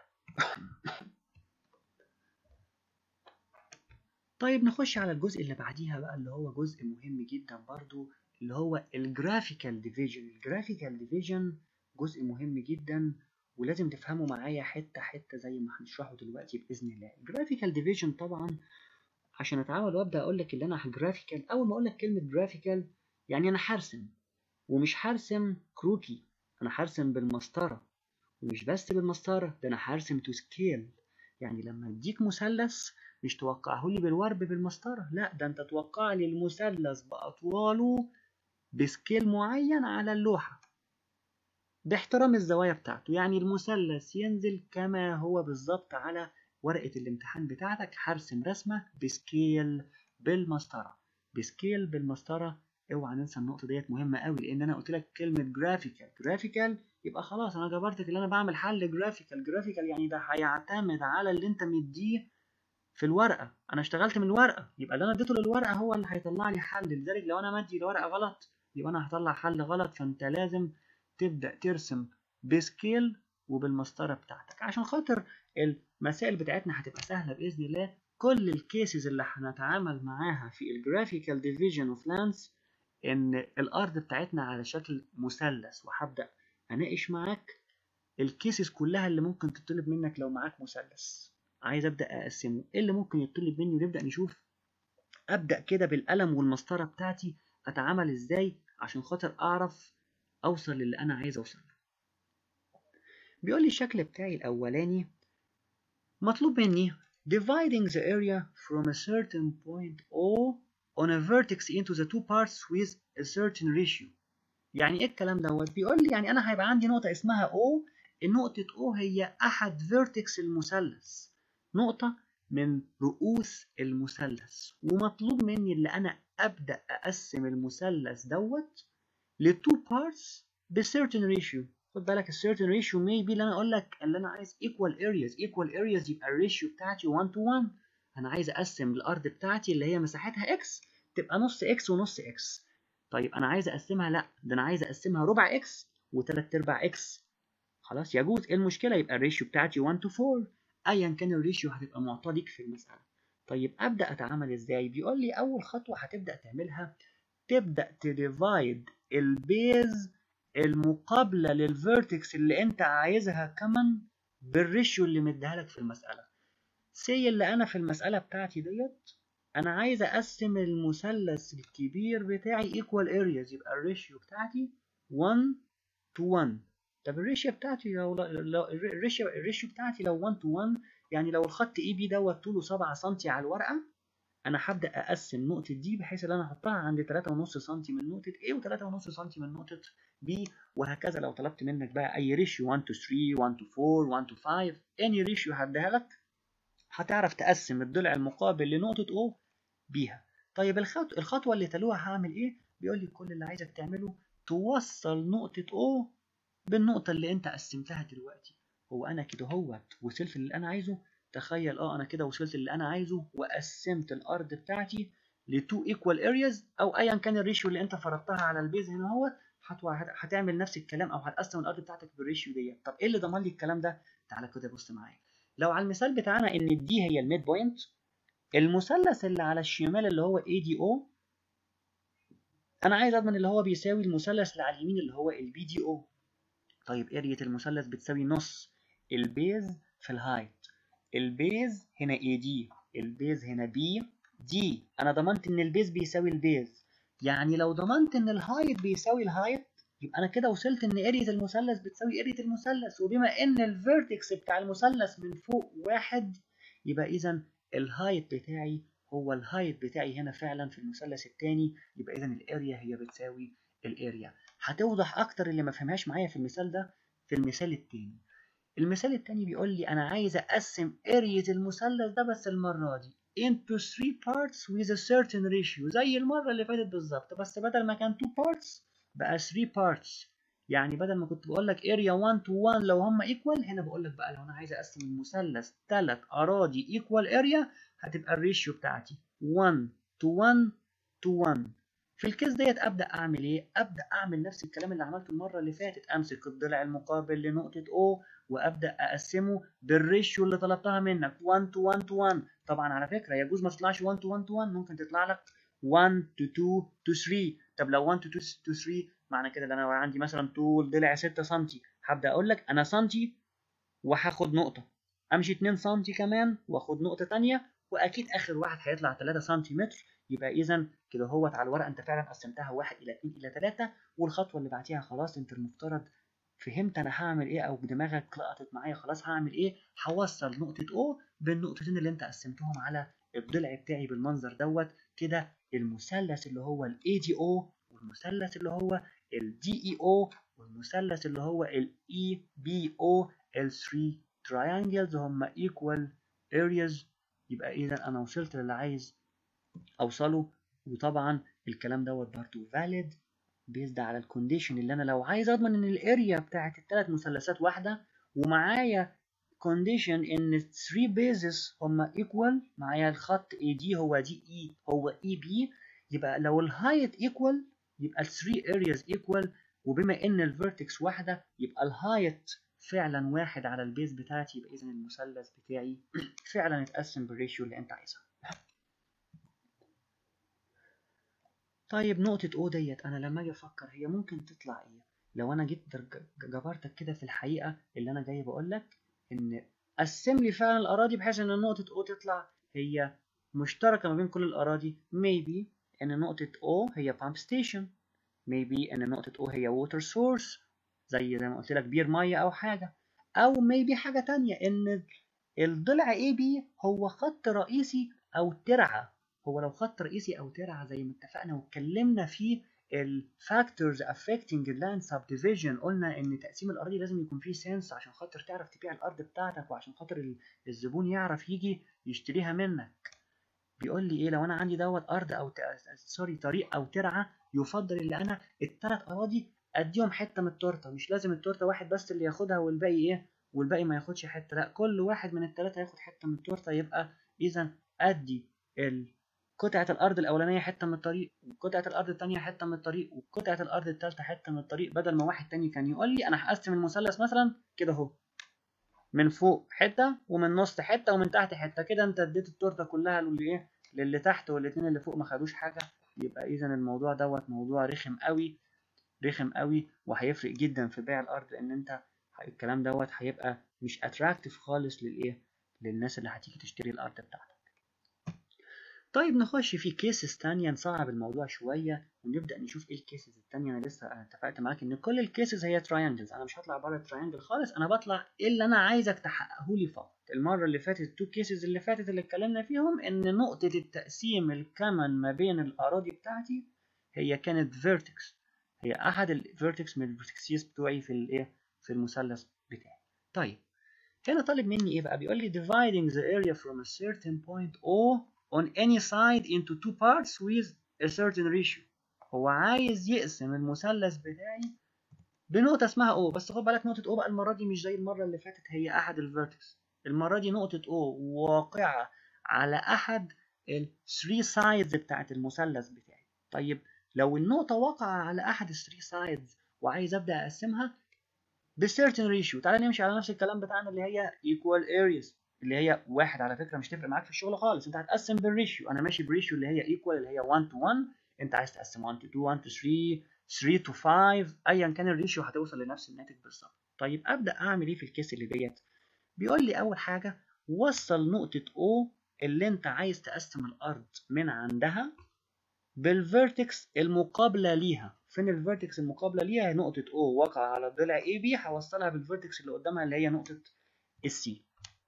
طيب نخش على الجزء اللي بعديها بقى اللي هو جزء مهم جدا برضو اللي هو الجرافيكال ديفيجن الجرافيكال ديفيجن جزء مهم جدا ولازم تفهموا معايا حته حته زي ما هنشرحه دلوقتي باذن الله الجرافيكال ديفيجن طبعا عشان اتعامل وابدا اقول لك اللي انا جرافيكال اول ما اقول لك كلمه جرافيكال يعني انا هرسم ومش هرسم كروكي انا هرسم بالمسطره ومش بس بالمسطره ده انا هرسم تو سكيل يعني لما اديك مثلث مش توقعه لي بالورب بالمسطره لا ده انت توقع لي المثلث باطواله بسكيل معين على اللوحه باحترام الزوايا بتاعته يعني المثلث ينزل كما هو بالظبط على ورقة الامتحان بتاعتك هرسم رسمة بسكيل بالمسطرة بسكيل بالمسطرة اوعى ننسى النقطة ديت مهمة قوي لأن أنا قلت لك كلمة جرافيكال جرافيكال يبقى خلاص أنا جبرتك اللي أنا بعمل حل جرافيكال جرافيكال يعني ده هيعتمد على اللي أنت مديه في الورقة أنا اشتغلت من الورقة يبقى اللي أنا اديته للورقة هو اللي هيطلع لي حل لذلك لو أنا مدي الورقة غلط يبقى أنا هطلع حل غلط فأنت لازم تبدأ ترسم بسكيل وبالمسطرة بتاعتك عشان خاطر المسائل بتاعتنا هتبقى سهلة بإذن الله كل الكيسز اللي هنتعامل معاها في الجرافيكال ديفيجن اوف لاندز ان الارض بتاعتنا على شكل مثلث وهبدا اناقش معاك الكيسز كلها اللي ممكن تطلب منك لو معاك مثلث عايز ابدا اقسمه ايه اللي ممكن يطلب مني ونبدا نشوف ابدا كده بالقلم والمسطره بتاعتي اتعامل ازاي عشان خاطر اعرف اوصل للي انا عايز اوصل له بيقول لي الشكل بتاعي الاولاني مطلوب مني dividing the area from a certain point O on a vertex into the two parts with a certain ratio يعني ايه الكلام دوت بيقول لي يعني انا هيبقى عندي نقطه اسمها O النقطه O هي احد فيرتكس المثلث نقطه من رؤوس المثلث ومطلوب مني اللي انا ابدا اقسم المثلث دوت لتو بارتس بسيرتن ريشيو خد بالك السيرتن ريشيو maybe اللي انا اقول لك اللي انا عايز equal areas equal areas يبقى الريشيو بتاعتي 1 to 1 انا عايز اقسم الارض بتاعتي اللي هي مساحتها x تبقى نص x ونص x طيب انا عايز اقسمها لا ده انا عايز اقسمها ربع x وثلاث ارباع x خلاص يجوز ايه المشكله يبقى الريشيو بتاعتي 1 to 4 ايا كان الريشيو هتبقى معطاه ليك في المساله طيب ابدا اتعامل ازاي بيقول لي اول خطوه هتبدا تعملها تبدا تديفايد البيز المقابله للفيرتكس اللي انت عايزها كمان بالريشيو اللي مديها لك في المساله سي اللي انا في المساله بتاعتي ديت انا عايز اقسم المثلث الكبير بتاعي equal areas يبقى الريشيو بتاعتي 1 to 1 طب الريشيو بتاعتي لو, لو الريشيو الريشيو بتاعتي لو 1 to 1 يعني لو الخط اي بي دوت طوله 7 سم على الورقه انا هبدا اقسم نقطه دي بحيث ان انا احطها عند 3.5 سم من نقطه A و3.5 سم من نقطه B وهكذا لو طلبت منك بقى اي ريشيو 1 to 3 1 to 4 1 to 5 اني ريشيو هديها لك هتعرف تقسم الضلع المقابل لنقطه O بيها طيب الخط... الخطوه اللي تلوها هعمل ايه بيقول لي كل اللي عايزك تعمله توصل نقطه O بالنقطه اللي انت قسمتها دلوقتي هو انا كده هوت وصلت اللي انا عايزه تخيل اه انا كده وصلت اللي انا عايزه وقسمت الارض بتاعتي لتو ايكوال ارياز او ايا كان الريشيو اللي انت فرضتها على البيز هنا اهوت هتعمل نفس الكلام او هتقسم الارض بتاعتك بالريشيو ديت طب ايه اللي ضمن لي الكلام ده تعالى كده بص معايا لو على المثال بتاعنا ان دي هي الميد بوينت المثلث اللي على الشمال اللي هو اي دي او انا عايز اضمن اللي هو بيساوي المثلث اللي على اليمين اللي هو البي دي او طيب ارية المثلث بتساوي نص البيز في الهايت البيز هنا اي دي البيز هنا بي دي انا ضمنت ان البيز بيساوي البيز يعني لو ضمنت ان الهايت بيساوي الهايت يبقى انا كده وصلت ان ارية المثلث بتساوي ارية المثلث وبما ان الفيرتكس بتاع المثلث من فوق واحد يبقى اذا الهايت بتاعي هو الهايت بتاعي هنا فعلا في المثلث الثاني يبقى اذا الاريا هي بتساوي الاريا هتوضح اكتر اللي ما فهمهاش معايا في المثال ده في المثال الثاني المثال الثاني بيقول لي انا عايز اقسم اريا المثلث ده بس المره دي into three parts with a certain ratio زي المره اللي فاتت بالظبط بس بدل ما كان two parts بقى 3 parts يعني بدل ما كنت بقول لك area 1 to 1 لو هم equal هنا بقول لك بقى لو انا عايز اقسم المثلث ثلاث اراضي equal area هتبقى الريشيو بتاعتي 1 to 1 to 1 في الكيس ديت ابدا اعمل ايه ابدا اعمل نفس الكلام اللي عملته المره اللي فاتت امسك الضلع المقابل لنقطه O وابدا اقسمه بالريشيو اللي طلبتها منك 1 to 1 to 1 طبعا على فكره يجوز ما تطلعش 1 to 1 to 1 ممكن تطلع لك 1 to 2 to 3 طب لو 1 to 2 to 3 معنى كده ان انا عندي مثلا طول ضلع 6 سم هبدا اقول لك انا سنتي وهاخد نقطه امشي 2 سم كمان واخد نقطه ثانيه واكيد اخر واحد هيطلع 3 سنتيمتر يبقى اذا كده هوت على الورقه انت فعلا قسمتها 1 الى 2 الى 3 والخطوه اللي بعديها خلاص انت المفترض فهمت انا هعمل ايه او دماغك لقطت معايا خلاص هعمل ايه هوصل نقطه O بالنقطتين اللي انت قسمتهم على الضلع بتاعي بالمنظر دوت كده المثلث اللي هو الاي دي او والمثلث اللي هو الدي اي او والمثلث اللي هو الاي بي او ال 3 triangles هم equal areas يبقى اذا انا وصلت للي عايز اوصله وطبعا الكلام دوت برضه valid بيزد على الكونديشن اللي انا لو عايز اضمن ان الاريا بتاعت الثلاث مثلثات واحده ومعايا كونديشن ان 3 بيزز هما ايكوال معايا الخط اي دي هو دي اي هو اي بي يبقى لو الهايت ايكوال يبقى ال 3 ارياز ايكوال وبما ان الفيرتكس واحده يبقى الهايت فعلا واحد على البيز بتاعتي يبقى اذا المثلث بتاعي فعلا اتقسم بالريشيو اللي انت عايزها طيب نقطة O ديت أنا لما أجي أفكر هي ممكن تطلع إيه؟ لو أنا جيت جبرتك كده في الحقيقة اللي أنا جاي بقول لك إن قسم لي فعلا الأراضي بحيث إن نقطة O تطلع هي مشتركة ما بين كل الأراضي maybe إن نقطة O هي pump station maybe إن نقطة O هي water source زي زي ما قلت لك بير مية أو حاجة أو maybe حاجة تانية إن الضلع AB هو خط رئيسي أو ترعة هو لو خط رئيسي او ترعه زي ما اتفقنا واتكلمنا فيه الفاكتورز affecting land subdivision قلنا ان تقسيم الاراضي لازم يكون فيه سنس عشان خاطر تعرف تبيع الارض بتاعتك وعشان خاطر الزبون يعرف يجي يشتريها منك بيقول لي ايه لو انا عندي دوت ارض او ت... سوري طريق او ترعه يفضل ان انا الثلاث اراضي اديهم حته من التورته مش لازم التورته واحد بس اللي ياخدها والباقي ايه والباقي ما ياخدش حته لا كل واحد من الثلاثه ياخد حته من التورته يبقى اذا ادي قطعة الأرض الأولانية حتة من الطريق وقطعة الأرض التانية حتة من الطريق وقطعة الأرض التالتة حتة من الطريق بدل ما واحد تاني كان يقول لي أنا هقسم المثلث مثلا كده أهو من فوق حتة ومن نص حتة ومن تحت حتة كده أنت اديت التورتة كلها للي إيه للي تحت والاتنين اللي فوق ما خدوش حاجة يبقى إذا الموضوع دوت موضوع رخم قوي رخم قوي وهيفرق جدا في بيع الأرض لأن أنت الكلام دوت هيبقى مش اتراكتيف خالص للإيه للناس اللي هتيجي تشتري الأرض بتاعتك. طيب نخش في كيسز تانية نصعب الموضوع شوية ونبدأ نشوف ايه الكيسز التانية أنا لسه أنا اتفقت معاك إن كل الكيسز هي تراينجلز أنا مش هطلع بره التراينجل خالص أنا بطلع إيه اللي أنا عايزك تحققه لي فقط المرة اللي فاتت التو كيسز اللي فاتت اللي اتكلمنا فيهم إن نقطة التقسيم الكمن ما بين الأراضي بتاعتي هي كانت فيرتكس هي أحد الفيرتكس من الفيرتكسيز بتوعي في الإيه في المثلث بتاعي طيب هنا طالب مني إيه بقى بيقول لي dividing the area from a certain point O on any side into two parts with a certain ratio هو عايز يقسم المثلث بتاعي بنقطة اسمها O بس خد بالك نقطة O بقى المرة دي مش زي المرة اللي فاتت هي أحد الفيرتكس المرة دي نقطة O واقعة على أحد ال 3 sides بتاعت المثلث بتاعي طيب لو النقطة واقعة على أحد ال 3 sides وعايز أبدأ أقسمها ب certain ratio تعالى نمشي على نفس الكلام بتاعنا اللي هي equal areas اللي هي واحد على فكره مش تفرق معاك في الشغل خالص انت هتقسم بالريشيو انا ماشي بريشيو اللي هي ايكوال اللي هي 1 تو 1 انت عايز تقسم 1 تو 2 1 تو 3 3 تو 5 ايا كان الريشيو هتوصل لنفس الناتج بالظبط طيب ابدا اعمل ايه في الكيس اللي ديت بيقول لي اول حاجه وصل نقطه O اللي انت عايز تقسم الارض من عندها بالفيرتكس المقابله ليها فين الفيرتكس المقابله ليها نقطه O واقعه على الضلع AB هوصلها بالفيرتكس اللي قدامها اللي هي نقطه السي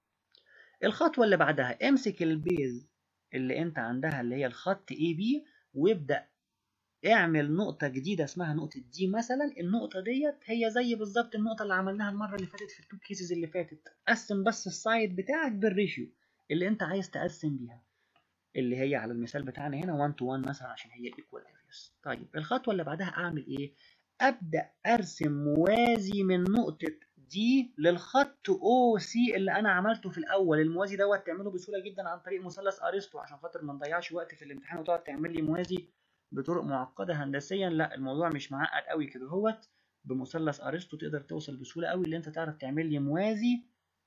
الخطوة اللي بعدها امسك البيز اللي انت عندها اللي هي الخط اي بي وابدأ اعمل نقطة جديدة اسمها نقطة دي مثلا النقطة ديت هي زي بالظبط النقطة اللي عملناها المرة اللي فاتت في التو كيسز اللي فاتت قسم بس السايد بتاعك بالريشيو اللي انت عايز تقسم بيها اللي هي على المثال بتاعنا هنا 1 تو 1 مثلا عشان هي ايكوال ارياس طيب الخطوة اللي بعدها اعمل ايه ابدأ ارسم موازي من نقطة دي للخط او سي اللي انا عملته في الاول الموازي دوت تعمله بسهوله جدا عن طريق مثلث ارسطو عشان خاطر ما نضيعش وقت في الامتحان وتقعد تعمل لي موازي بطرق معقده هندسيا لا الموضوع مش معقد قوي كده هوت بمثلث ارسطو تقدر توصل بسهوله قوي اللي انت تعرف تعمل لي موازي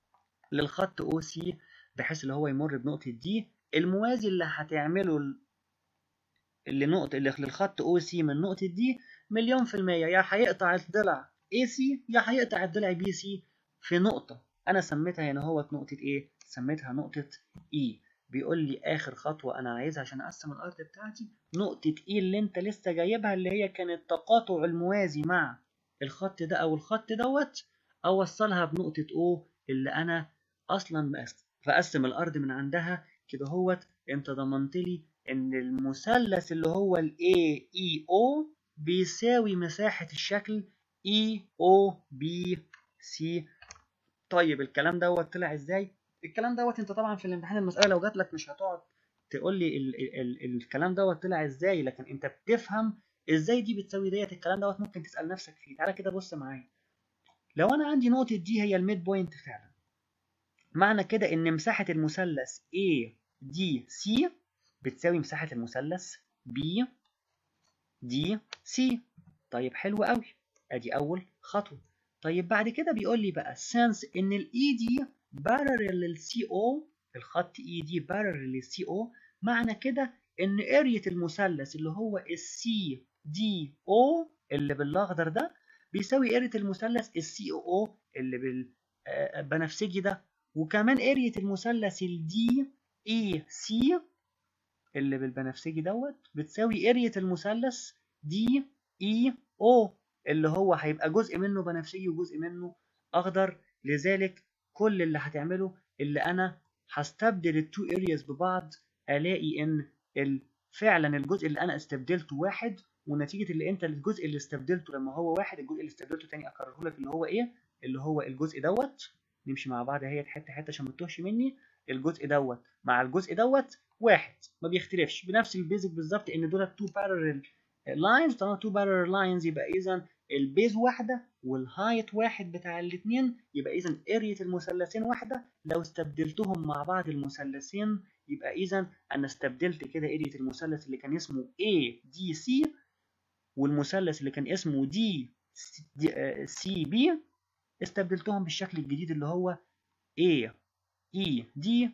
للخط او سي بحيث اللي هو يمر بنقطه دي الموازي اللي هتعمله اللي نقطه اللي للخط او سي من نقطه دي مليون في المية يا هيقطع الضلع AC يا هيقطع الضلع BC في نقطة أنا سميتها هنا هوت نقطة إيه؟ سميتها نقطة E بيقول لي آخر خطوة أنا عايزها عشان أقسم الأرض بتاعتي نقطة E اللي أنت لسه جايبها اللي هي كانت تقاطع الموازي مع الخط ده أو الخط دوت أوصلها بنقطة O اللي أنا أصلا بقسم الأرض من عندها كده هوت أنت ضمنت لي إن المثلث اللي هو ال AEO بيساوي مساحة الشكل E O B C طيب الكلام دوت طلع ازاي؟ الكلام دوت انت طبعا في الامتحان المسألة لو جات لك مش هتقعد تقول لي ال ال ال الكلام دوت طلع ازاي لكن انت بتفهم ازاي دي بتساوي ديت الكلام دوت ممكن تسأل نفسك فيه تعالى كده بص معايا لو انا عندي نقطة دي هي الميد بوينت فعلا معنى كده ان مساحة المثلث A D C بتساوي مساحة المثلث B D C طيب حلو قوي ادي اول خطوه طيب بعد كده بيقول لي بقى since ان الاي دي parallel للسي او الخط اي دي parallel للسي او معنى كده ان ارية المثلث اللي هو السي دي او اللي بالاخضر ده بيساوي ارية المثلث السي او او اللي بالبنفسجي ده وكمان ارية المثلث الدي اي سي اللي بالبنفسجي دوت بتساوي ارية المثلث دي اي او اللي هو هيبقى جزء منه بنفسجي وجزء منه اخضر لذلك كل اللي هتعمله اللي انا هستبدل التو ارياز ببعض الاقي ان فعلا الجزء اللي انا استبدلته واحد ونتيجه اللي انت الجزء اللي استبدلته لما هو واحد الجزء اللي استبدلته تاني اكرره لك اللي هو ايه اللي هو الجزء دوت نمشي مع بعض اهي حته حته عشان ما تتوهش مني الجزء دوت مع الجزء دوت واحد ما بيختلفش بنفس البيزك بالظبط ان دول تو بارلل لاينز طالما تو بارلل لاينز يبقى اذا البيز واحده والهايت واحد بتاع الاثنين يبقى اذا ارية المثلثين واحده لو استبدلتهم مع بعض المثلثين يبقى اذا انا استبدلت كده ارية المثلث اللي كان اسمه A D C والمثلث اللي كان اسمه D C B استبدلتهم بالشكل الجديد اللي هو A E D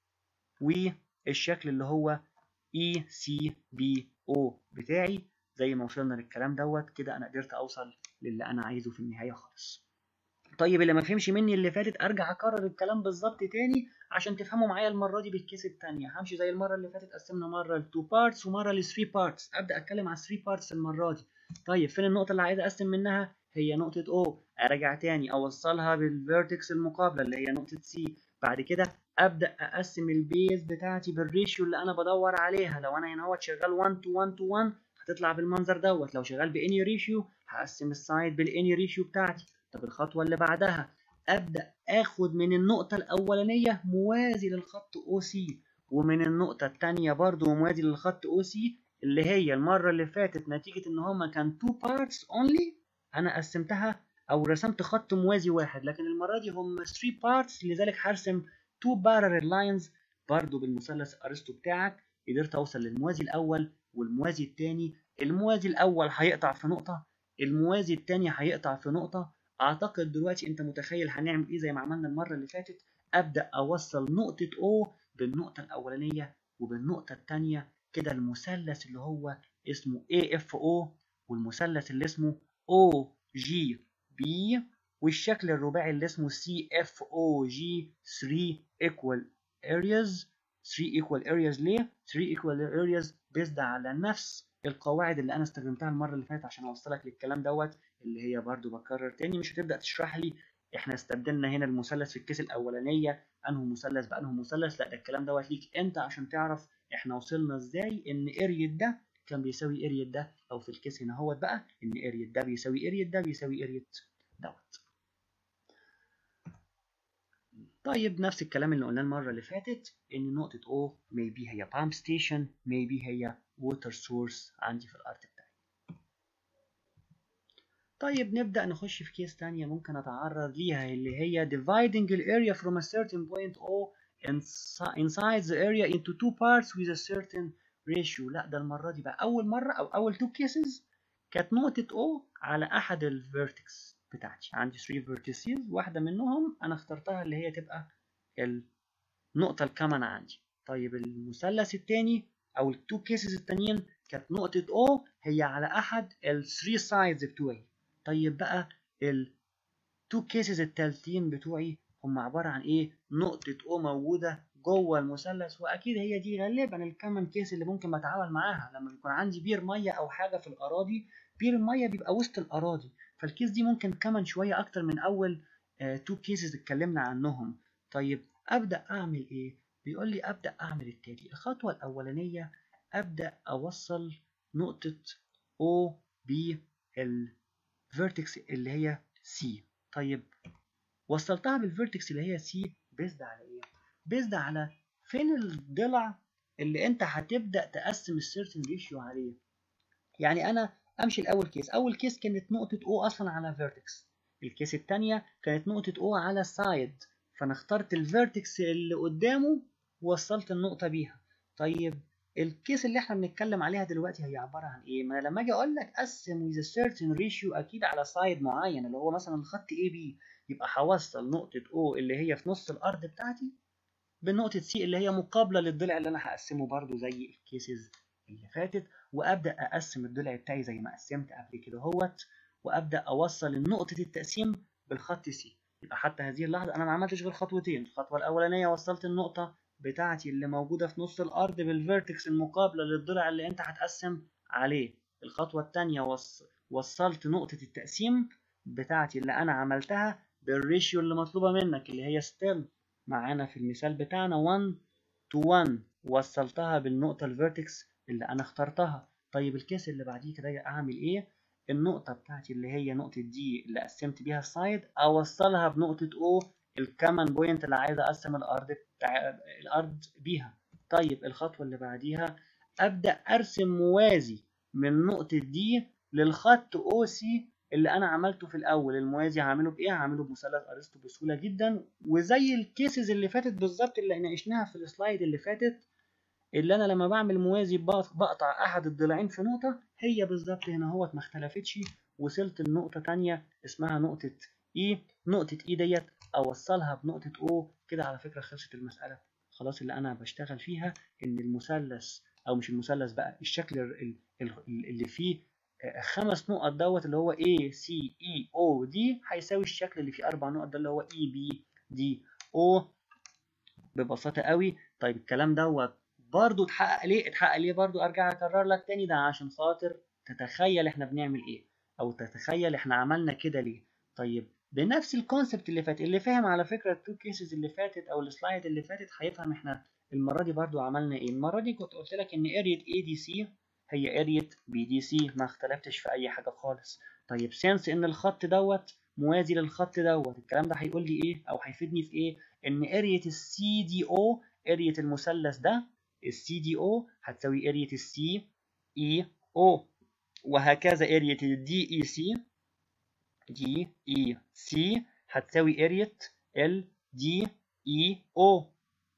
والشكل اللي هو E C B O بتاعي زي ما وصلنا للكلام دوت كده انا قدرت اوصل للي انا عايزه في النهايه خالص طيب اللي ما فهمش مني اللي فاتت ارجع اكرر الكلام بالظبط تاني عشان تفهموا معايا المره دي بالكيس الثانيه همشي زي المره اللي فاتت قسمنا مره ل 2 بارتس ومره ل 3 بارتس ابدا اتكلم على 3 بارتس المره دي طيب فين النقطه اللي عايز اقسم منها هي نقطه O ارجع تاني اوصلها بالفيرتكس المقابله اللي هي نقطه C بعد كده ابدا اقسم البيز بتاعتي بالريشيو اللي انا بدور عليها لو انا هنا هو شغال 1 تو 1 تو 1 هتطلع بالمنظر دوت لو شغال باني ريشيو هقسم السايد بالاني ريشيو بتاعتي طب الخطوه اللي بعدها ابدا اخد من النقطه الاولانيه موازي للخط او سي ومن النقطه الثانيه برضو موازي للخط او سي اللي هي المره اللي فاتت نتيجه ان هما كان 2 بارتس اونلي انا قسمتها او رسمت خط موازي واحد لكن المره دي هم 3 بارتس لذلك هرسم 2 parallel لاينز برضو بالمثلث ارسطو بتاعك قدرت اوصل للموازي الاول والموازي الثاني الموازي الاول هيقطع في نقطه الموازي الثاني هيقطع في نقطه اعتقد دلوقتي انت متخيل هنعمل ايه زي ما عملنا المره اللي فاتت ابدا اوصل نقطه O بالنقطه الاولانيه وبالنقطه الثانيه كده المثلث اللي هو اسمه AFO والمثلث اللي اسمه OGB والشكل الرباعي اللي اسمه CFOG 3 equal areas 3 equal areas ليه 3 equal areas based على نفس القواعد اللي انا استخدمتها المره اللي فاتت عشان اوصلك للكلام دوت اللي هي برضو بكرر تاني مش هتبدا تشرح لي احنا استبدلنا هنا المثلث في الكيس الاولانيه انه مثلث بانه مثلث لا ده الكلام دوت ليك انت عشان تعرف احنا وصلنا ازاي ان اريا ده كان بيساوي اريا ده او في الكيس هنا اهوت بقى ان اريا ده بيساوي اريا ده بيساوي اريا دوت طيب نفس الكلام اللي قلناه المرة اللي فاتت إن نقطة O maybe هي pump station maybe هي water source عندي في الأرض بتاعي. طيب نبدأ نخش في كيس تانية ممكن أتعرض ليها اللي هي dividing the area from a certain point O inside the area into two parts with a certain ratio لا ده المرة دي بقى أول مرة أو أول two cases كانت نقطة O على أحد الفيرتكس بتاعتي عندي 3 فيرتيسز واحدة منهم أنا اخترتها اللي هي تبقى النقطة الكمان عندي طيب المثلث التاني أو التو كيسز التانيين كانت نقطة O هي على أحد ال 3 سايدز بتوعي طيب بقى ال 2 كيسز التالتين بتوعي هم عبارة عن إيه؟ نقطة O موجودة جوه المثلث وأكيد هي دي غالبا الكمان كيس اللي ممكن بتعامل معاها لما بيكون عندي بير مية أو حاجة في الأراضي بير المية بيبقى وسط الأراضي فالكيس دي ممكن كمان شوية أكتر من أول تو كيسز اتكلمنا عنهم طيب أبدأ أعمل إيه؟ بيقول لي أبدأ أعمل التالي الخطوة الأولانية أبدأ أوصل نقطة O ب الفيرتكس اللي هي C طيب وصلتها بالفيرتكس اللي هي C بيزد على إيه؟ بيزد على فين الضلع اللي أنت هتبدأ تقسم السيرتن ريشيو عليه يعني أنا امشي الاول كيس اول كيس كانت نقطه O اصلا على فيرتكس الكيس الثانيه كانت نقطه O على سايد فانا اخترت الفيرتكس اللي قدامه ووصلت النقطه بيها طيب الكيس اللي احنا بنتكلم عليها دلوقتي هي عباره عن ايه ما لما اجي اقول لك قسم with a certain ratio اكيد على سايد معين اللي هو مثلا الخط AB يبقى هوصل نقطه O اللي هي في نص الارض بتاعتي بنقطه C اللي هي مقابله للضلع اللي انا هقسمه برده زي الكيسز اللي فاتت وابدا اقسم الضلع بتاعي زي ما قسمت قبل كده اهوت وابدا اوصل نقطه التقسيم بالخط سي يبقى حتى هذه اللحظه انا ما عملتش غير خطوتين الخطوه الاولانيه وصلت النقطه بتاعتي اللي موجوده في نص الارض بالفيرتكس المقابله للضلع اللي انت هتقسم عليه الخطوه الثانيه وص... وصلت نقطه التقسيم بتاعتي اللي انا عملتها بالريشيو اللي مطلوبه منك اللي هي ستيل معانا في المثال بتاعنا 1 to 1 وصلتها بالنقطه الفيرتكس اللي انا اخترتها طيب الكيس اللي بعديه كده اعمل ايه النقطة بتاعتي اللي هي نقطة دي اللي قسمت بيها السايد اوصلها بنقطة او الكمان بوينت اللي عايز اقسم الارض بتاع الارض بيها طيب الخطوة اللي بعديها ابدا ارسم موازي من نقطة دي للخط او سي اللي انا عملته في الاول الموازي هعمله بايه هعمله بمثلث ارسطو بسهوله جدا وزي الكيسز اللي فاتت بالظبط اللي ناقشناها في السلايد اللي فاتت اللي انا لما بعمل موازي بقطع احد الضلعين في نقطه هي بالظبط هنا اهوت ما اختلفتش وصلت لنقطه تانية اسمها نقطه اي نقطه اي ديت اوصلها بنقطه او كده على فكره خلصت المساله خلاص اللي انا بشتغل فيها ان المثلث او مش المثلث بقى الشكل اللي فيه خمس نقط دوت اللي هو A C E O D هيساوي الشكل اللي فيه أربع نقط ده اللي هو E B D O ببساطة قوي طيب الكلام دوت برضو اتحقق ليه؟ اتحقق ليه برضو أرجع أكرر لك تاني ده عشان خاطر تتخيل إحنا بنعمل إيه أو تتخيل إحنا عملنا كده ليه طيب بنفس الكونسبت اللي فات اللي فاهم على فكرة التو كيسز اللي فاتت أو السلايد اللي فاتت هيفهم إحنا المرة دي برضو عملنا إيه المرة دي كنت قلت لك إن اريا اي دي سي هي اريا بي دي سي ما اختلفتش في اي حاجه خالص طيب سينس ان الخط دوت موازي للخط دوت الكلام ده هيقول لي ايه او هيفيدني في ايه ان اريا السي دي او اريا المثلث ده السي دي او هتساوي اريا السي اي او وهكذا اريا الدي اي سي دي اي سي هتساوي اريا ال دي اي او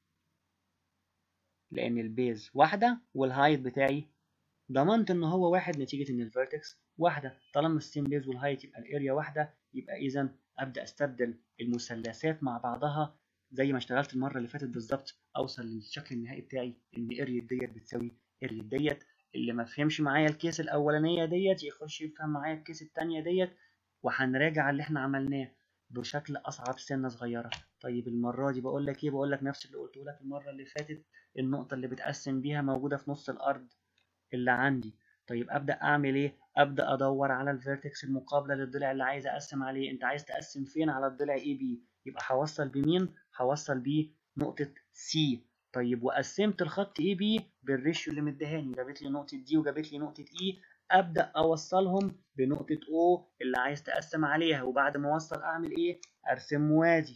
لان البيز واحده والهايت بتاعي ضمنت ان هو واحد نتيجه ان الفيرتكس واحده طالما السيم بيز والهايت يبقى الاريا واحده يبقى اذا ابدا استبدل المثلثات مع بعضها زي ما اشتغلت المره اللي فاتت بالظبط اوصل للشكل النهائي بتاعي ان اريا ديت بتساوي اريا ديت اللي ما فهمش معايا الكيس الاولانيه ديت يخش يفهم معايا الكيس الثانيه ديت وهنراجع اللي احنا عملناه بشكل اصعب سنه صغيره طيب المره دي بقول لك ايه بقول لك نفس اللي قلته لك المره اللي فاتت النقطه اللي بتقسم بيها موجوده في نص الارض اللي عندي طيب ابدا اعمل ايه ابدا ادور على الفيرتكس المقابله للضلع اللي عايز اقسم عليه انت عايز تقسم فين على الضلع اي بي يبقى هوصل بمين هوصل بيه نقطه سي طيب وقسمت الخط اي بي بالريشيو اللي مديهاني جابت لي نقطه دي وجابت لي نقطه اي ابدا اوصلهم بنقطه او اللي عايز تقسم عليها وبعد ما اوصل اعمل ايه ارسم موازي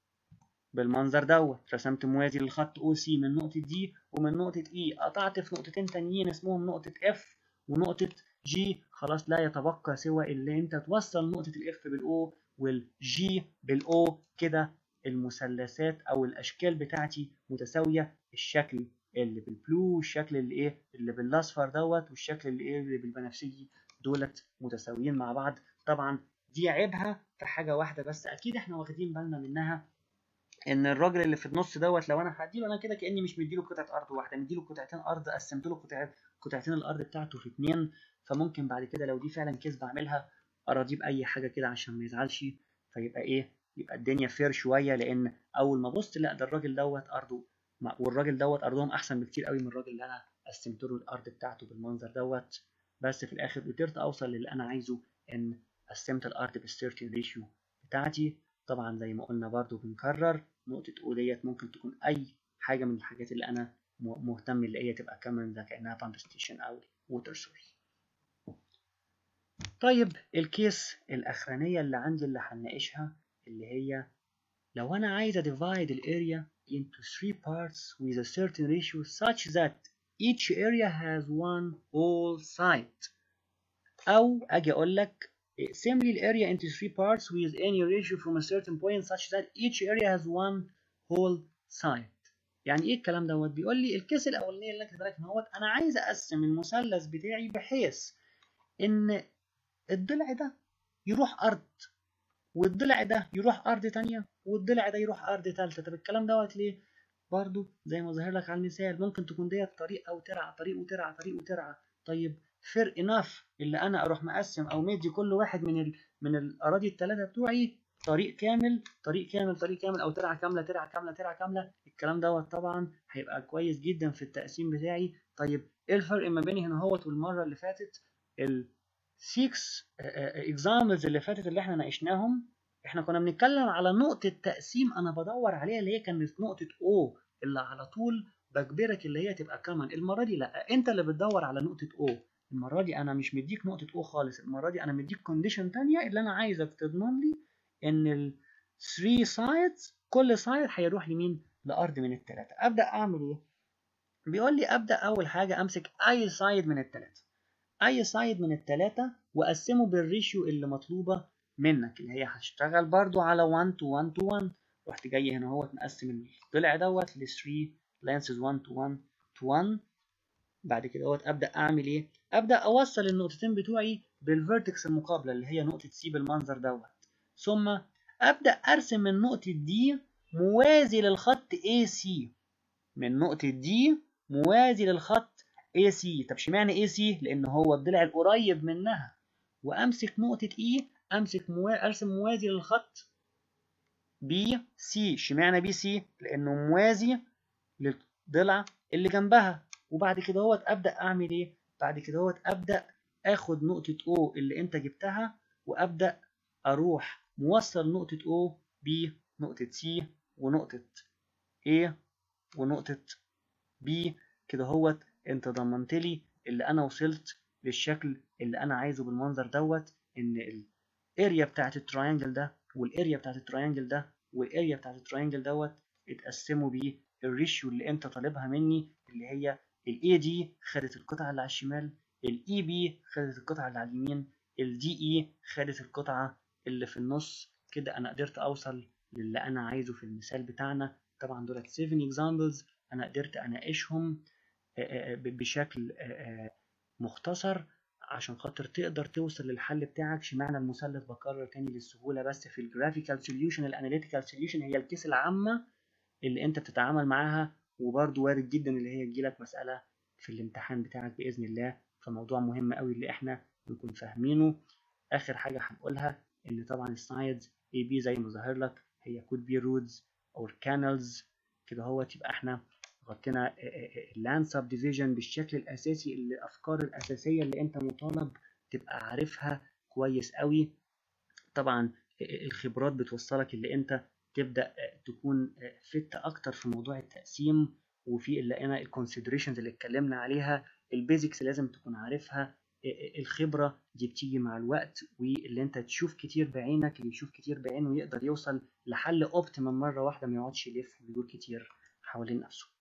بالمنظر دوت رسمت موازي للخط او سي من نقطة دي ومن نقطة اي قطعت في نقطتين تانيين اسمهم نقطة اف ونقطة جي خلاص لا يتبقى سوى اللي انت توصل نقطة الاف بالاو والجي بالاو كده المثلثات او الاشكال بتاعتي متساوية الشكل اللي بالبلو والشكل اللي ايه اللي بالاصفر دوت والشكل اللي ايه اللي بالبنفسجي دولت متساويين مع بعض طبعا دي عيبها في حاجة واحدة بس اكيد احنا واخدين بالنا منها ان الراجل اللي في النص دوت لو انا هديله انا كده كاني مش مديله قطعه ارض واحده مديله قطعتين ارض قسمت له قطعتين قطعتين الارض بتاعته في اتنين فممكن بعد كده لو دي فعلا كيس بعملها اراضيه باي حاجه كده عشان ما يزعلش فيبقى ايه يبقى الدنيا فير شويه لان اول ما بص لا ده الراجل دوت ارضه والراجل دوت ارضهم احسن بكتير قوي من الراجل اللي انا قسمت له الارض بتاعته بالمنظر دوت بس في الاخر قدرت اوصل للي انا عايزه ان قسمت الارض بالسيرتين ريشيو بتاعتي طبعا زي ما قلنا برضو بنكرر نقطة O ديت ممكن تكون أي حاجة من الحاجات اللي أنا مهتم اللي هي تبقى كمان ده كأنها بامب ستيشن أو ووتر سورس. طيب الكيس الأخرانية اللي عندي اللي هنناقشها اللي هي لو أنا عايز divide الاريا into three parts with a certain ratio such that each area has one whole side أو أجي أقول لك Assembly the area into three parts with any ratio from a certain point such that each area has one whole side. يعني ايه الكلام دوت؟ بيقول لي الكيس الاولانيه اللي انا كاتبها لك اهوت انا عايز اقسم المثلث بتاعي بحيث ان الضلع ده يروح ارض والضلع ده يروح ارض تانية والضلع ده يروح ارض تالتة طب الكلام دوت ليه؟ برضو زي ما ظاهر لك على المثال ممكن تكون ديت طريق او ترعه طريق وترعه طريق وترعه طيب فير اناف اللي انا اروح مقسم او مدي كل واحد من ال... من الاراضي الثلاثه بتوعي طريق كامل طريق كامل طريق كامل او ترعه كامله ترعه كامله ترعه كامله الكلام دوت طبعا هيبقى كويس جدا في التقسيم بتاعي طيب ايه الفرق ما بين هنا هوت والمره اللي فاتت ال 6 اكزامبلز اللي فاتت اللي احنا ناقشناهم احنا كنا بنتكلم على نقطه تقسيم انا بدور عليها اللي هي كانت نقطه او اللي على طول بجبرك اللي هي تبقى كمان المره دي لا انت اللي بتدور على نقطه او المره دي انا مش مديك نقطه او خالص المره دي انا مديك كونديشن تانية اللي انا عايزك تضمن لي ان ال 3 سايدز كل سايد هيروح لمين لارض من الثلاثه ابدا اعمل ايه بيقول لي ابدا اول حاجه امسك اي سايد من الثلاثه اي سايد من الثلاثه واقسمه بالريشيو اللي مطلوبه منك اللي هي هتشتغل برضو على 1 to 1 to 1 رحت جاي هنا اهوت مقسم الضلع دوت ل 3 لانسز 1 to 1 to 1 بعد كده اهوت ابدا اعمل ايه ابدا اوصل النقطتين بتوعي بالفيرتكس المقابله اللي هي نقطه سي بالمنظر دوت ثم ابدا ارسم من نقطه دي موازي للخط AC من نقطه دي موازي للخط AC طب اشمعنى AC لان هو الضلع القريب منها وامسك نقطه E امسك موا... ارسم موازي للخط بي سي اشمعنى بي سي لانه موازي للضلع اللي جنبها وبعد كده هوت ابدا اعمل ايه بعد كده هوت ابدا اخد نقطه O اللي انت جبتها وابدا اروح موصل نقطه O بنقطه C ونقطه A ونقطه B كده هوت انت ضمنت لي اللي انا وصلت للشكل اللي انا عايزه بالمنظر دوت ان الاريا بتاعت التراينجل ده والاريا بتاعت التراينجل ده والاريا بتاعت التراينجل دوت اتقسموا بالريشيو اللي انت طالبها مني اللي هي الاي دي خدت القطعه اللي على الشمال الاي بي خدت القطعه اللي على اليمين الدي اي خدت القطعه اللي في النص كده انا قدرت اوصل للي انا عايزه في المثال بتاعنا طبعا دولت 7 اكزامبلز انا قدرت اناقشهم بشكل مختصر عشان خاطر تقدر توصل للحل بتاعك اشمعنى المثلث بكرر تاني للسهوله بس في الجرافيكال سوليوشن الاناليتيكال سوليوشن هي الكيس العامه اللي انت بتتعامل معاها وبرده وارد جدا اللي هي تجيلك مساله في الامتحان بتاعك باذن الله فموضوع مهم قوي اللي احنا نكون فاهمينه اخر حاجه هنقولها ان طبعا السايدز اي بي زي ما ظاهر لك هي كود بي رودز او كانالز كده هو يبقى احنا غطينا اللاند سب ديفيجن بالشكل الاساسي اللي الافكار الاساسيه اللي انت مطالب تبقى عارفها كويس قوي طبعا الخبرات بتوصلك اللي انت تبدا تكون فت اكتر في موضوع التقسيم وفي اللي انا الكونسيدريشنز اللي اتكلمنا عليها البيزكس لازم تكون عارفها الخبره دي بتيجي مع الوقت واللي انت تشوف كتير بعينك اللي يشوف كتير بعينه يقدر يوصل لحل اوبتيمم مره واحده ما يقعدش يلف ويدور كتير حوالين نفسه